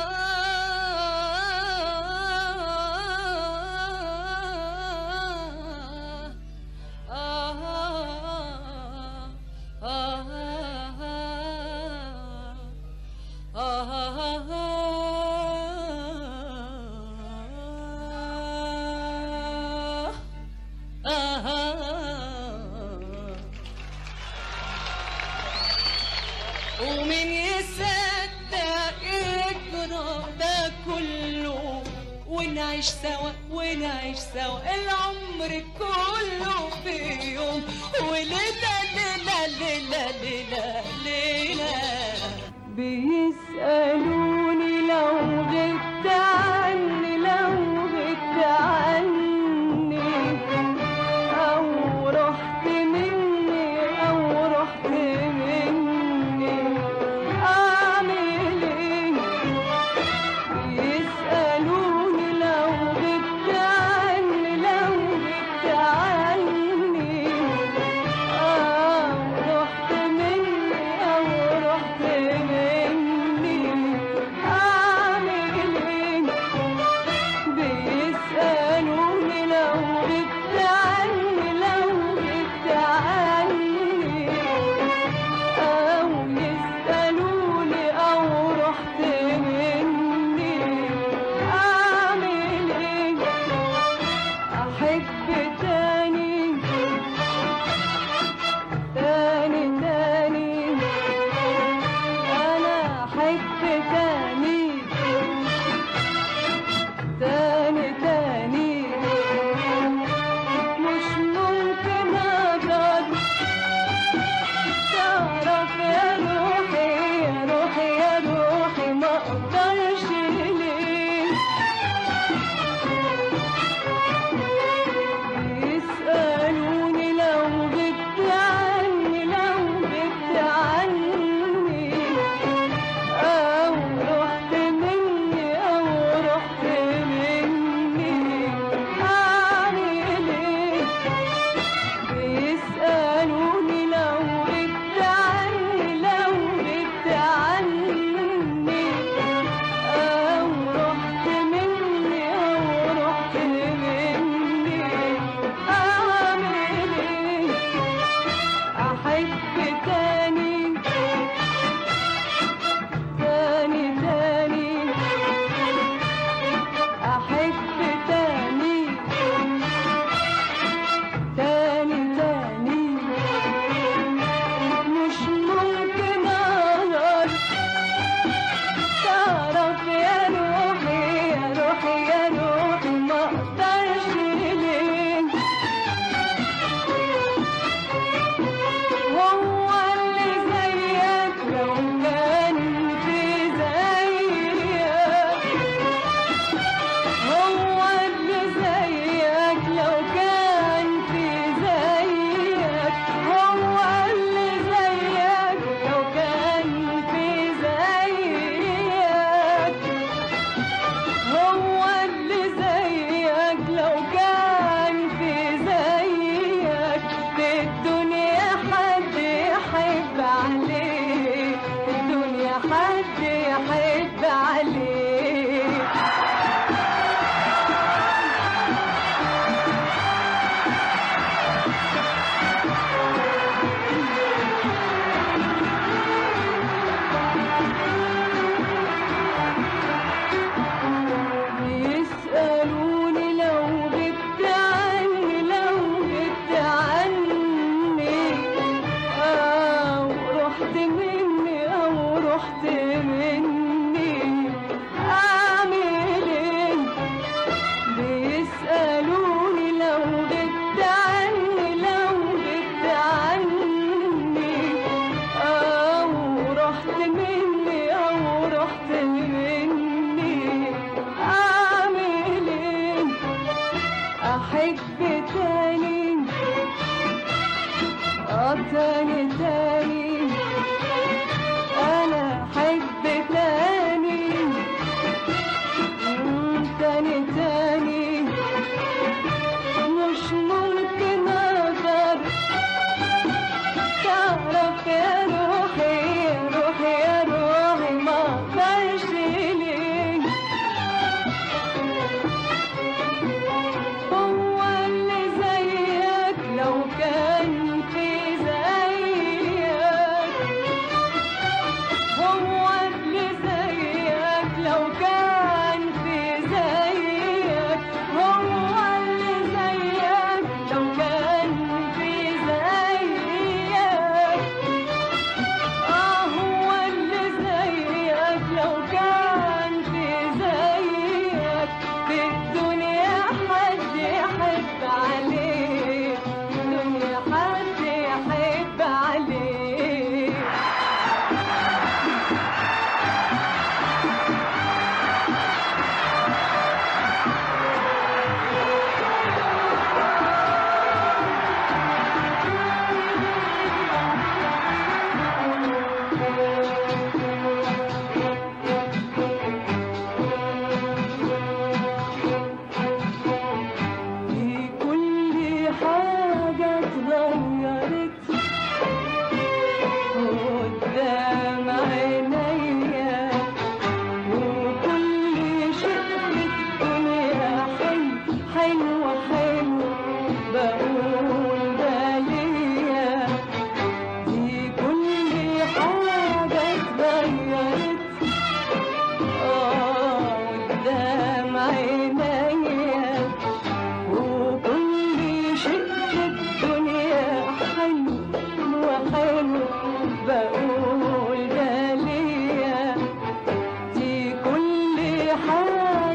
ومن يصدق يجرى ده كله ونعيش سوا ونعيش سوا العمر كله في يوم وليلة ليلة ليلة ليلة ليلة بيسألوني لو غبت عني لو غبت عني أو رحت مني أو رحت مني أعمل إيه بيسألوني لو غبت عني لو غبت عني أو رحت مني أو رحت مني أعمل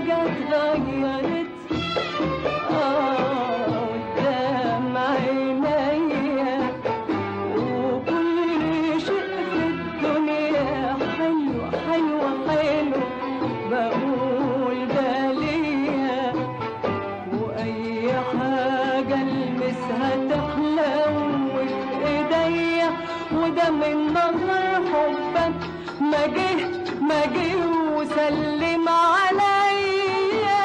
حاجة اتغيرت آه قدام عينيا وكل شيء في الدنيا حلو حلو حلو بقول ده ليا واي حاجة المسها تحلو في ايديا وده من نظر حبك ما جه ما جه وسلم عليا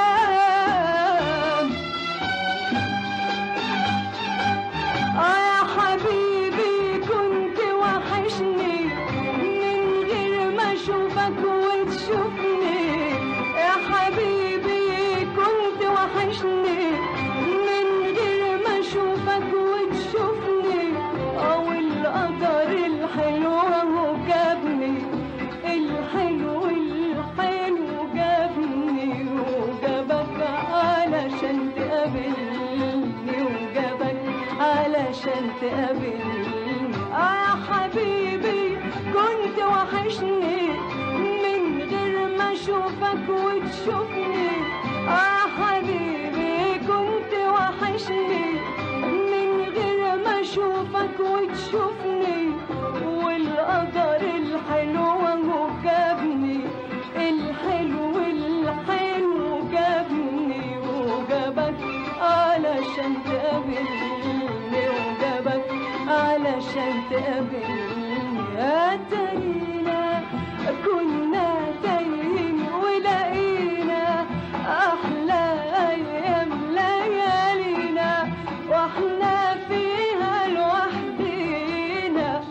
آه يا حبيبي كنت وحشني من غير ما اشوفك وتشوفني يا حبيبي كنت وحشني من غير ما اشوفك وتشوفني او القدر الحلو اهو جابني الحلو الحلو جابني وجابك علشان تقابلني وجابك علشان تقابلني آه يا حبيبي كنت وحشني من غير ما اشوفك وتشوفني آه حبيبي كنت وحشني من غير ما اشوفك وتشوفني والقدر الحلو اهو جابني الحلو الحلو جابني وجابك علشان تقابلني وجابك علشان تقابلني يا ترينا كنا تايهين ولقينا احلى ايام ليالينا واحنا فيها لوحدينا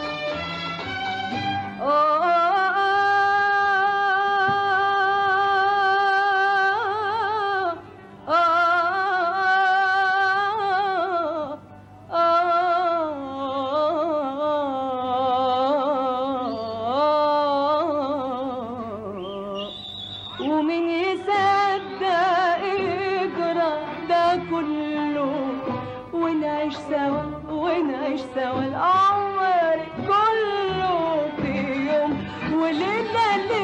ومن يصدق يجرى ده كله ونعيش سوا ونعيش سوا العمر كله في يوم وليلة ليلة